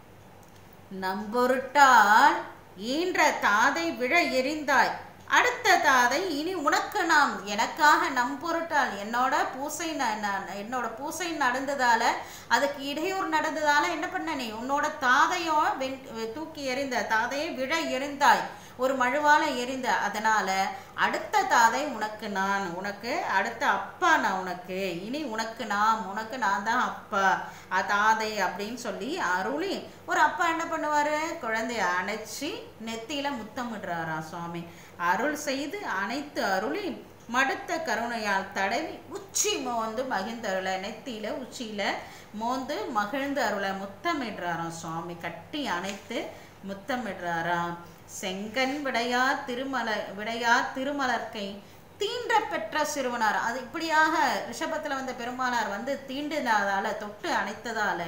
நம்பொருட்டால் ஈன்ற தாதை விழ எறிந்தாய் அடுத்த தாதை இனி உனக்கு நாம் எனக்காக நம்பொருட்டால் என்னோட பூசை ந- ந- என்னோட பூசை நடந்ததால அதுக்கு இடையூறு நடந்ததால என்ன பண்ண நீ உன்னோட தாதையோ வென் தூக்கி எறிந்த தாதையை விழ எறிந்தாய் ஒரு மழுவால எறிந்த அதனால அடுத்த தாதை உனக்கு நான் உனக்கு அடுத்த அப்பா நான் உனக்கு இனி உனக்கு நாம் உனக்கு நான் தான் அப்பா அ, தாதை அப்படின்னு சொல்லி அருளி ஒரு அப்பா என்ன பண்ணுவாரு குழந்தைய அணைச்சி நெத்தியில முத்தமிடுறாராம் சுவாமி அருள் செய்து அனைத்து அருளி மடுத்த கருணையால் தடவி உச்சி மோந்து மகிழ்ந்தருள நெத்தியில உச்சியில மோந்து மகிழ்ந்து அருள முத்தமிடுறாராம் சுவாமி கட்டி அணைத்து முத்தமிடுறாராம் செங்கன் விடையார் திருமல விடையார் திருமலர்க்கை தீண்ட பெற்ற சிறுவனார் அது இப்படியாக ரிஷபத்தில் வந்த பெருமானார் வந்து தீண்டினதால தொட்டு அணைத்ததால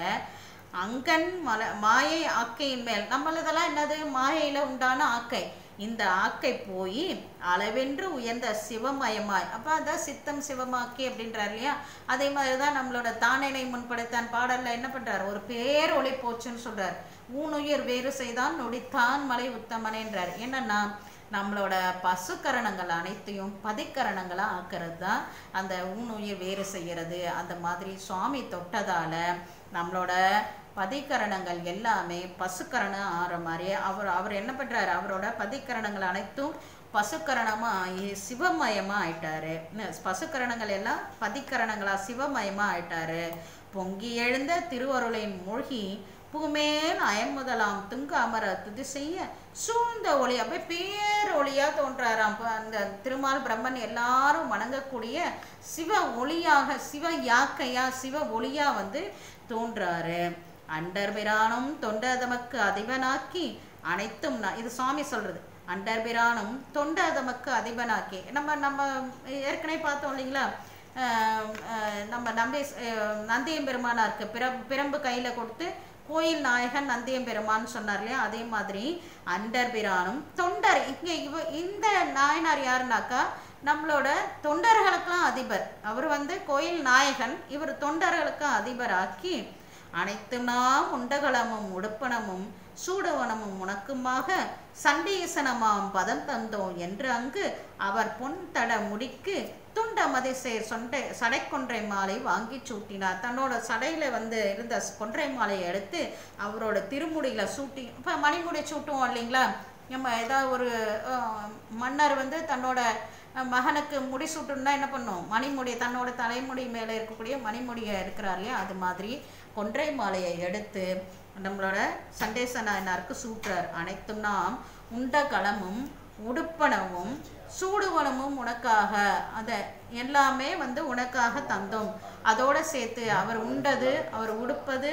அங்கன் மல மாயை ஆக்கையின் மேல் நம்மளதெல்லாம் என்னது மாயையில உண்டான ஆக்கை இந்த ஆக்கை போய் அளவென்று உயர்ந்த சிவமயமாய் அப்ப அதான் சித்தம் சிவமாக்கி அப்படின்றார் இல்லையா அதே மாதிரி தான் நம்மளோட தானேனை முன்படைத்தான் பாடல்ல என்ன பண்றார் ஒரு பேரொளி போச்சுன்னு சொல்றார் ஊனுயிர் வேறு செய்தான் நொடித்தான் மலை உத்தமனேன்றார் என்னன்னா நம்மளோட பசுக்கரணங்கள் அனைத்தையும் பதிக்கரணங்களா ஆக்கிறது தான் அந்த ஊனுயிர் வேறு செய்யறது அந்த மாதிரி சுவாமி தொட்டதால நம்மளோட பதிக்கரணங்கள் எல்லாமே பசுக்கரணம் ஆகிற மாதிரி அவர் அவர் என்ன பண்றாரு அவரோட பதிக்கரணங்கள் அனைத்தும் பசுக்கரணமா ஆகி சிவமயமா ஆயிட்டாரு என்ன, பசுக்கரணங்கள் எல்லாம் பதிக்கரணங்களா சிவமயமா ஆயிட்டாரு பொங்கி எழுந்த திருவருளின் மூழ்கி பூமேல் அயமுதலாம் துங்க அமர துதி செய்ய சூழ்ந்த ஒளி அப்படியே பேரொளியா தோன்றாராம் அப்ப அந்த திருமால் பிரம்மன் எல்லாரும் வணங்கக்கூடிய சிவ ஒளியாக சிவ யாக்கையா சிவ ஒளியா வந்து தோன்றாரு அண்டர்பிரானும் தொண்டதமக்கு அதிபனாக்கி அனைத்தும் நா- இது சுவாமி சொல்றது அண்டர்பிரானும் தொண்டதமக்கு அதிபனாக்கி நம்ம நம்ம ஏற்கனவே பார்த்தோம் இல்லைங்களா ஆஹ் ஆஹ் நம்ம நம்பி ஆஹ் நந்தியம் பெருமானாருக்கு பிற பிரம்பு கையில கொடுத்து கோயில் நாயகன் நந்தியம் பெருமான்னு சொன்னார் இல்லையா அதே மாதிரி அண்டர்பிரானும் தொண்டர் இங்க இவ இந்த நாயனார் யாருனாக்கா நம்மளோட தொண்டர்களுக்கெல்லாம் அதிபர் அவர் வந்து கோயில் நாயகன் இவர் தொண்டர்களுக்கும் அதிபராக்கி அனைத்து நாம் உண்டகலமும் உடுப்பனமும் சூடவனமும் உனக்குமாக சண்டீசனமாம் பதம் தந்தோம் என்று அங்கு அவர் பொன் தட முடிக்கு துண்ட மதிசை சொண்டை சடைக்கொன்றை மாலை வாங்கி சூட்டினார் தன்னோட சடையில வந்து இருந்த கொன்றை மாலையை எடுத்து அவரோட திருமுடியில சூட்டி இப்போ மணிமுடி சூட்டுவோம் இல்லைங்களா நம்ம ஏதாவது ஒரு அஹ், மன்னர் வந்து தன்னோட அஹ், மகனுக்கு முடி சூட்டணும்னா என்ன பண்ணும் மணிமுடி தன்னோட தலைமுடி மேலே இருக்கக்கூடிய மணிமுடியை இருக்கிறார் இல்லையா அது மாதிரி கொன்றை மாலையை எடுத்து நம்மளோட சண்டேச நாயனாருக்கு சூட்டுறார் அனைத்தும் நாம் உண்ட களமும் உடுப்பனவும் சூடுவனமும் உனக்காக அதை எல்லாமே வந்து உனக்காக தந்தோம் அதோட சேர்த்து அவர் உண்டது அவர் உடுப்பது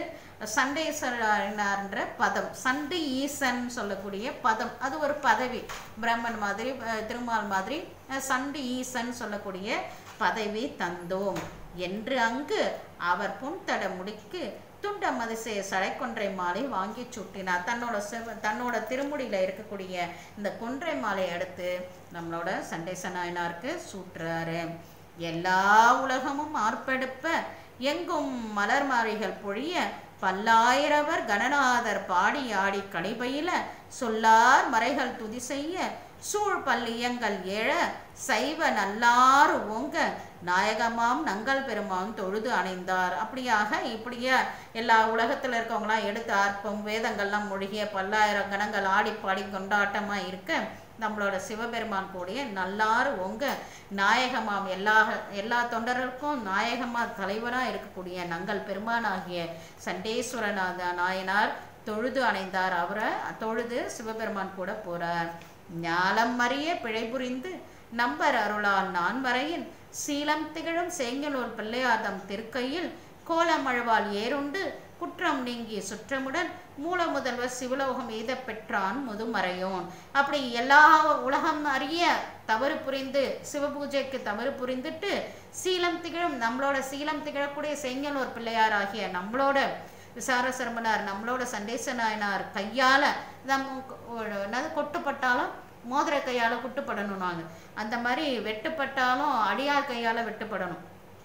சண்டேஸ்வரனார்ன்ற பதம் சண்டை ஈசன் சொல்லக்கூடிய பதம் அது ஒரு பதவி பிரம்மன் மாதிரி அஹ், திருமால் மாதிரி அஹ், சண்டை ஈசன் சொல்லக்கூடிய பதவி தந்தோம் என்று அங்கு அவர் புன்தட முடிக்கு துண்ட மதிசைய சடைக்கொன்றை மாலை வாங்கி சுட்டினார் தன்னோட செவ தன்னோட திருமுடியில இருக்கக்கூடிய இந்த கொன்றை மாலையை எடுத்து நம்மளோட சண்டேச நாயனாருக்கு சூட்டுறாரு எல்லா உலகமும் ஆர்ப்பெடுப்ப எங்கும் மலர் மாறிகள் பொழிய பல்லாயிரவர் கணநாதர் பாடி ஆடி கணிபயில சொல்லார் மறைகள் துதி செய்ய சூழ் பல்லியங்கள் ஏழ சைவ நல்லாறு ஓங்க நாயகமாம் நங்கள் பெருமான் தொழுது அணைந்தார் அப்படியாக இப்படியே எல்லா உலகத்துல இருக்கவங்களாம் எடுத்து ஆர்ப்பம் வேதங்கள்லாம் மொழிகிய பல்லாயிரம் கணங்கள் ஆடி பாடி கொண்டாட்டமா இருக்க நம்மளோட சிவபெருமான் கூடிய நல்லாறு ஓங்க நாயகமாம் எல்லா எல்லா தொண்டர்களுக்கும் நாயகமா தலைவரா இருக்கக்கூடிய நங்கள் பெருமானாகிய சண்டேஸ்வரநாத நாயனார் தொழுது அணைந்தார் அவரை தொழுது சிவபெருமான் கூட போறார் ஞாலம் அறிய பிழை புரிந்து நம்பர் அருளால் நான் வரையின் சீலம் திகழும் சேங்கலூர் பிள்ளையார்தம் திருக்கையில் கோலமழுவால் ஏறுண்டு குற்றம் நீங்கி சுற்றமுடன் மூல முதல்வர் சிவலோகம் எய்த பெற்றான் முதுமறையோன் அப்படி எல்லா உலகம் அறிய தவறு புரிந்து சிவபூஜைக்கு தவறு புரிந்துட்டு சீலம் திகழும் நம்மளோட சீலம் திகழக்கூடிய செங்கலூர் பிள்ளையார் ஆகிய நம்மளோட விசார சர்மனார் நம்மளோட சண்டேச நாயனார் கையால நம்ம என்னது கொட்டுப்பட்டாலும் மோதிர கையால குட்டுப்படணும் நாங்க அந்த மாதிரி வெட்டுப்பட்டாலும் அடியார் கையால வெட்டுப்படணும்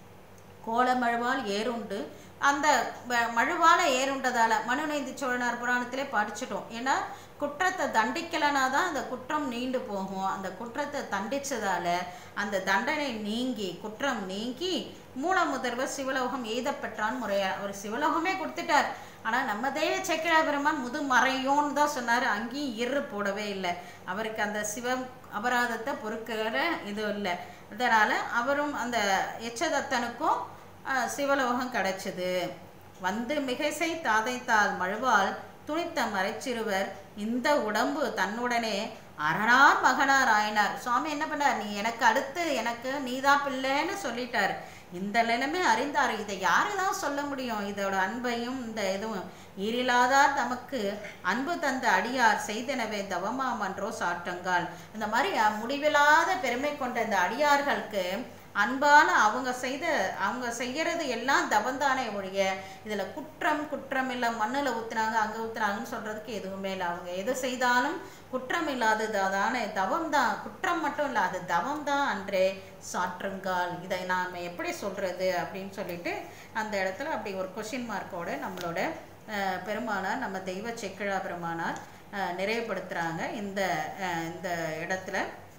கோலமழுவால் ஏறுண்டு அந்த வ- மழுவால ஏறுண்டதால மனுநீதி சோழனார் புராணத்திலே படிச்சிட்டோம் ஏன்னா குற்றத்தை தண்டிக்கலைனா தான் அந்த குற்றம் நீண்டு போகும் அந்த குற்றத்தை தண்டிச்சதால அந்த தண்டனை நீங்கி குற்றம் நீங்கி மூல முதல்வர் சிவலோகம் எய்தப்பெற்றான் முறையா அவர் சிவலோகமே கொடுத்துட்டார் ஆனா நம்ம தெய்வ செக்கிழா பெருமான் முது மறையோன்னு தான் சொன்னாரு அங்கேயும் இரு போடவே இல்லை அவருக்கு அந்த சிவம் அபராதத்தை பொறுக்கிற இது இல்லை அதனால அவரும் அந்த எச்சதத்தனுக்கும் ஆஹ், சிவலோகம் கிடைச்சது வந்து மிகைசை தாதைத்தால் மழுவால் துணித்த மறைச்சிறுவர் இந்த உடம்பு தன்னுடனே அரணார் மகனார் ஆயினார் சுவாமி என்ன பண்ணார் நீ எனக்கு அடுத்து எனக்கு நீதான் பிள்ளைன்னு சொல்லிட்டார் இந்த நிலைமை அறிந்தார் இதை யாரு தான் சொல்ல முடியும் இதோட அன்பையும் இந்த இதுவும் ஈரிலாதார் நமக்கு அன்பு தந்த அடியார் செய்தனவே தவமாமன்றோ சாற்றங்கால் இந்த மாதிரி அஹ், முடிவில்லாத பெருமை கொண்ட இந்த அடியார்களுக்கு அன்பான அவங்க செய்த அவங்க செய்யறது எல்லாம் தவந்தானே ஒழிய இதுல குற்றம் குற்றம் இல்லை மண்ணுல ஊத்துனாங்க அங்க ஊத்துனாங்கன்னு சொல்றதுக்கு எதுவுமே இல்லை அவங்க எது செய்தாலும் குற்றம் இல்லாதது அதானே தவம் தான் குற்றம் மட்டும் இல்லை அது தவம் தான் அன்றே சாற்றுங்கால் இதை நாம் எப்படி சொல்றது அப்படின்னு சொல்லிட்டு அந்த இடத்துல அப்படி ஒரு கொஷின் மார்க்கோட நம்மளோட அஹ், பெருமானார் நம்ம தெய்வ செக்கிழா பெருமானார் அஹ், நிறைவுபடுத்துறாங்க இந்த அஹ், இந்த இடத்துல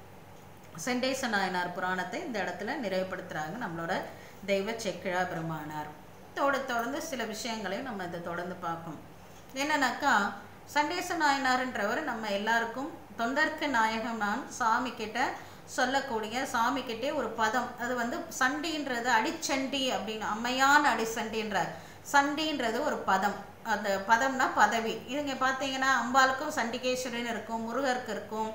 செண்டேச நாயனார் புராணத்தை இந்த இடத்துல நிறைவுபடுத்துறாங்க நம்மளோட தெய்வ செக்கிழா பெருமானார் தோட தொடர்ந்து சில விஷயங்களையும் நம்ம இதை தொடர்ந்து பார்க்கணும் என்னன்னாக்கா சண்டேச நாயனார்ன்றவர் நம்ம எல்லாருக்கும் தொண்டர்க்கு நாயகம் நான் சாமி கிட்ட சொல்லக்கூடிய சாமி கிட்டே ஒரு பதம் அது வந்து சண்டின்றது அடிச்சண்டி அப்படின்னு அம்மையான அடிச்சண்டின்றார் சண்டின்றது ஒரு பதம் அந்த பதம்னா பதவி இதுங்க பார்த்தீங்கன்னா அம்பாளுக்கும் சண்டிகேஸ்வரன் இருக்கும் முருகருக்கு இருக்கும்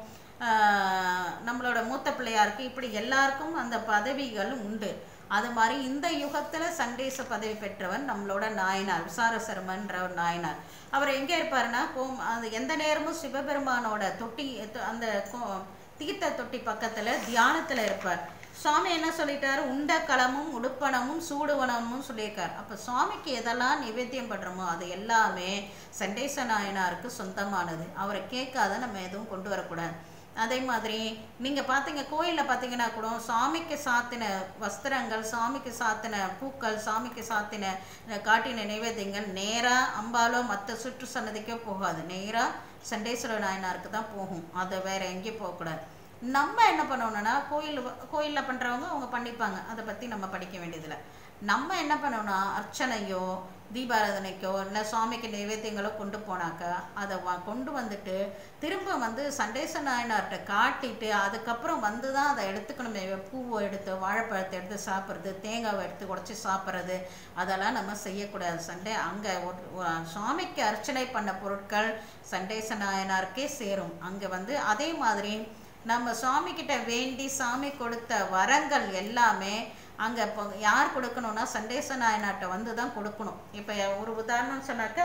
ஆஹ் நம்மளோட மூத்த பிள்ளையாருக்கு இப்படி எல்லாருக்கும் அந்த பதவிகள் உண்டு அது மாதிரி இந்த யுகத்துல சண்டேச பதவி பெற்றவன் நம்மளோட நாயனார் விசாரசர்மன்ற ஒரு நாயனார் அவர் எங்கே இருப்பாருன்னா கோம் அது எந்த நேரமும் சிவபெருமானோட தொட்டி அந்த கோ- தீர்த்த தொட்டி பக்கத்துல தியானத்துல இருப்பார் சுவாமி என்ன சொல்லிட்டாரு உண்ட களமும் உடுப்பனமும் சூடுவனமும் சொல்லியிருக்கார் அப்ப சுவாமிக்கு எதெல்லாம் நிவேத்தியம் பண்றோமோ அது எல்லாமே சண்டேச நாயனாருக்கு சொந்தமானது அவரை கேட்காத நம்ம எதுவும் கொண்டு வரக்கூடாது அதே மாதிரி நீங்க பாத்தீங்க கோயில்ல பாத்தீங்கன்னா கூட சாமிக்கு சாத்தின வஸ்திரங்கள் சாமிக்கு சாத்தின பூக்கள் சாமிக்கு சாத்தின அஹ், காட்டின நைவேத்தியங்கள் நேரா அம்பாலோ மற்ற சுற்று சன்னதிக்கோ போகாது நேரா சண்டேஸ்வர நாயனாருக்கு தான் போகும் அதை வேற எங்கேயும் போகக்கூடாது நம்ம என்ன பண்ணணும்னா கோயில் கோயிலில் பண்ணுறவங்க அவங்க பண்ணிப்பாங்க அதை பற்றி நம்ம படிக்க வேண்டியதில்லை நம்ம என்ன பண்ணணும்னா அர்ச்சனையோ தீபாராதனைக்கோ இல்லை சுவாமிக்கு நைவேத்தியங்களோ கொண்டு போனாக்கா அதை வ கொண்டு வந்துட்டு திரும்ப வந்து சண்டேச நாயனார்கிட்ட காட்டிட்டு அதுக்கப்புறம் வந்து தான் அதை எடுத்துக்கணுமே பூவை எடுத்து வாழைப்பழத்தை எடுத்து சாப்பிட்றது தேங்காவை எடுத்து உடச்சி சாப்பிட்றது அதெல்லாம் நம்ம செய்யக்கூடாது சண்டே அங்கே சுவாமிக்கு அர்ச்சனை பண்ண பொருட்கள் சண்டேச நாயனாருக்கே சேரும் அங்கே வந்து அதே மாதிரி நம்ம சுவாமி கிட்ட வேண்டி சாமி கொடுத்த வரங்கள் எல்லாமே அங்கே இப்போ யார் கொடுக்கணும்னா சண்டேச நாயனார்ட்ட வந்து தான் கொடுக்கணும் இப்போ ஒரு உதாரணம் சொன்னாக்க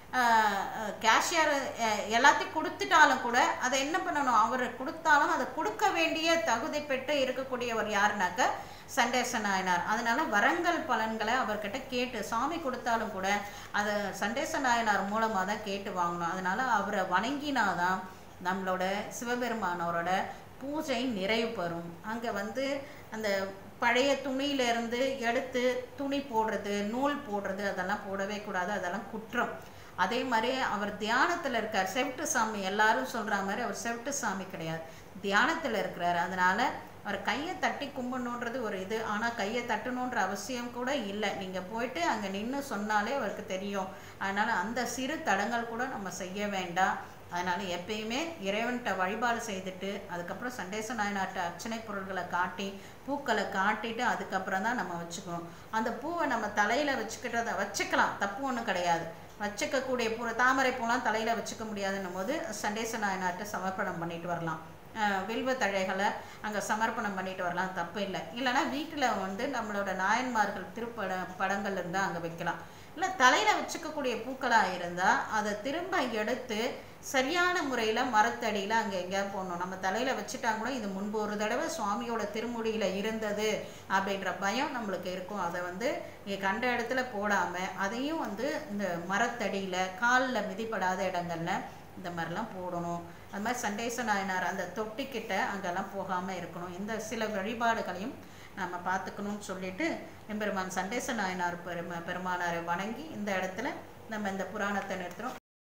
கேஷியர் எல்லாத்தையும் கொடுத்துட்டாலும் கூட அதை என்ன பண்ணணும் அவர் கொடுத்தாலும் அதை கொடுக்க வேண்டிய தகுதி பெற்று இருக்கக்கூடியவர் யாருனாக்க சண்டேச நாயனார் அதனால வரங்கள் பலன்களை அவர்கிட்ட கேட்டு சாமி கொடுத்தாலும் கூட அதை சண்டேச நாயனார் மூலமாக தான் கேட்டு வாங்கணும் அதனால அவரை வணங்கினாதான் நம்மளோட சிவபெருமானவரோட பூஜை நிறைவு பெறும் அங்கே வந்து அந்த பழைய துணியிலேருந்து எடுத்து துணி போடுறது நூல் போடுறது அதெல்லாம் போடவே கூடாது அதெல்லாம் குற்றம் அதே மாதிரி அவர் தியானத்தில் இருக்கார் செவிட்டு சாமி எல்லாரும் சொல்கிற மாதிரி அவர் செவிட்டு சாமி கிடையாது தியானத்தில் இருக்கிறார் அதனால அவர் கையை தட்டி கும்பிடணுன்றது ஒரு இது ஆனால் கையை தட்டணுன்ற அவசியம் கூட இல்லை நீங்கள் போயிட்டு அங்கே நின்று சொன்னாலே அவருக்கு தெரியும் அதனால் அந்த சிறு தடங்கள் கூட நம்ம செய்ய வேண்டாம் அதனால எப்பயுமே இறைவன்கிட்ட வழிபாடு செய்துட்டு அதுக்கப்புறம் சண்டேச நாயனார்ட்ட அர்ச்சனை பொருள்களை காட்டி பூக்களை காட்டிட்டு அதுக்கப்புறம் தான் நம்ம வச்சுக்கணும் அந்த பூவை நம்ம தலையில வச்சுக்கிட்டத வச்சுக்கலாம் தப்பு ஒன்றும் கிடையாது வச்சுக்கக்கூடிய பூ தாமரை பூலாம் தலையில வச்சுக்க முடியாதுன்னும் போது சண்டேச நாயனார்ட்ட சமர்ப்பணம் பண்ணிட்டு வரலாம் அஹ் வில்வ தழைகளை அங்கே சமர்ப்பணம் பண்ணிட்டு வரலாம் தப்பு இல்லை இல்லைன்னா வீட்டில் வந்து நம்மளோட நாயன்மார்கள் திருப்பட படங்கள் இருந்தால் அங்கே வைக்கலாம் இல்லை தலையில் வச்சுக்கக்கூடிய பூக்களாக இருந்தால் அதை திரும்ப எடுத்து சரியான முறையில் மரத்தடியில் அங்கே எங்கேயாவது போடணும் நம்ம தலையில் வச்சுட்டா கூட இது முன்பு ஒரு தடவை சுவாமியோட திருமுடியில் இருந்தது அப்படின்ற பயம் நம்மளுக்கு இருக்கும் அதை வந்து இங்கே கண்ட இடத்துல போடாமல் அதையும் வந்து இந்த மரத்தடியில் காலில் மிதிப்படாத இடங்கள்ல இந்த மாதிரிலாம் போடணும் அது மாதிரி சண்டேச நாயனார் அந்த தொட்டிக்கிட்ட அங்கெல்லாம் போகாமல் இருக்கணும் இந்த சில வழிபாடுகளையும் நம்ம பார்த்துக்கணும்னு சொல்லிட்டு எம்பெருமான் சண்டேச நாயனார் பெரும பெருமானாரை வணங்கி இந்த இடத்துல நம்ம இந்த புராணத்தை நிறுத்துறோம்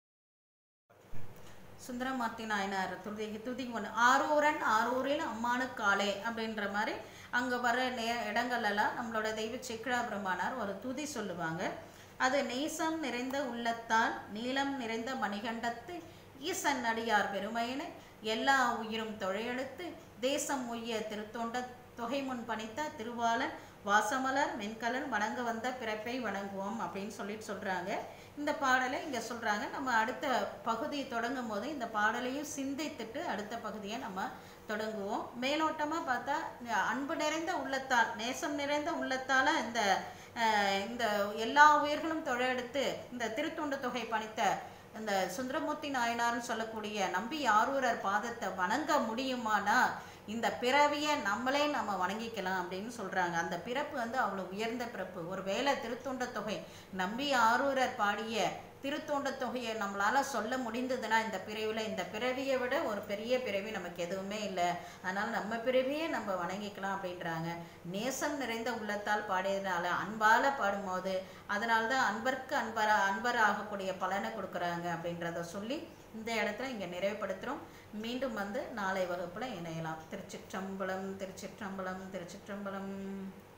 சுந்தரமூர்த்தி நாயனார் துதி துதி ஒன்று ஆரூரன் ஆரூரில் அம்மானு காலே அப்படின்ற மாதிரி அங்கே வர நே இடங்கள்லாம் நம்மளோட தெய்வ சிக்ரா பிரம்மானார் ஒரு துதி சொல்லுவாங்க அது நேசம் நிறைந்த உள்ளத்தால் நீளம் நிறைந்த மணிகண்டத்து ஈசன் அடியார் பெருமையினை எல்லா உயிரும் தொழையெடுத்து தேசம் உய்ய திருத்தொண்ட தொகை முன் பணித்த திருவாளன் வாசமலர் மென்கலன் வணங்க வந்த பிறப்பை வணங்குவோம் அப்படின்னு சொல்லிட்டு சொல்றாங்க இந்த பாடலை இங்கே சொல்கிறாங்க நம்ம அடுத்த பகுதி தொடங்கும் போது இந்த பாடலையும் சிந்தித்துட்டு அடுத்த பகுதியை நம்ம தொடங்குவோம் மேலோட்டமாக பார்த்தா இந்த அன்பு நிறைந்த உள்ளத்தால் நேசம் நிறைந்த உள்ளத்தால் இந்த அஹ், இந்த எல்லா உயிர்களும் தொழையெடுத்து இந்த திருத்தொண்டு தொகை பணித்த இந்த சுந்தரமூர்த்தி நாயனார்னு சொல்லக்கூடிய நம்பி ஆரூரர் பாதத்தை வணங்க முடியுமானா இந்த பிறவியை நம்மளே நம்ம வணங்கிக்கலாம் அப்படின்னு சொல்றாங்க அந்த பிறப்பு வந்து அவ்வளோ உயர்ந்த பிறப்பு ஒருவேளை திருத்தொண்ட தொகை நம்பி ஆரூரர் பாடிய திருத்தொண்ட தொகையை நம்மளால சொல்ல முடிந்ததுன்னா இந்த பிறவியில் இந்த பிறவியை விட ஒரு பெரிய பிறவி நமக்கு எதுவுமே இல்லை அதனால நம்ம பிறவியே நம்ம வணங்கிக்கலாம் அப்படின்றாங்க நேசம் நிறைந்த உள்ளத்தால் பாடியதுனால அன்பால பாடும்போது அதனால தான் அன்பர்க்கு அன்பர அன்பர் ஆகக்கூடிய பலனை கொடுக்குறாங்க அப்படின்றத சொல்லி இந்த இடத்துல இங்கே நிறைவுபடுத்துகிறோம் மீண்டும் வந்து நாளை வகுப்புல இணையலாம் திருச்சிற்றம்பலம் திருச்சிற்றம்பலம் திருச்சிற்றம்பலம்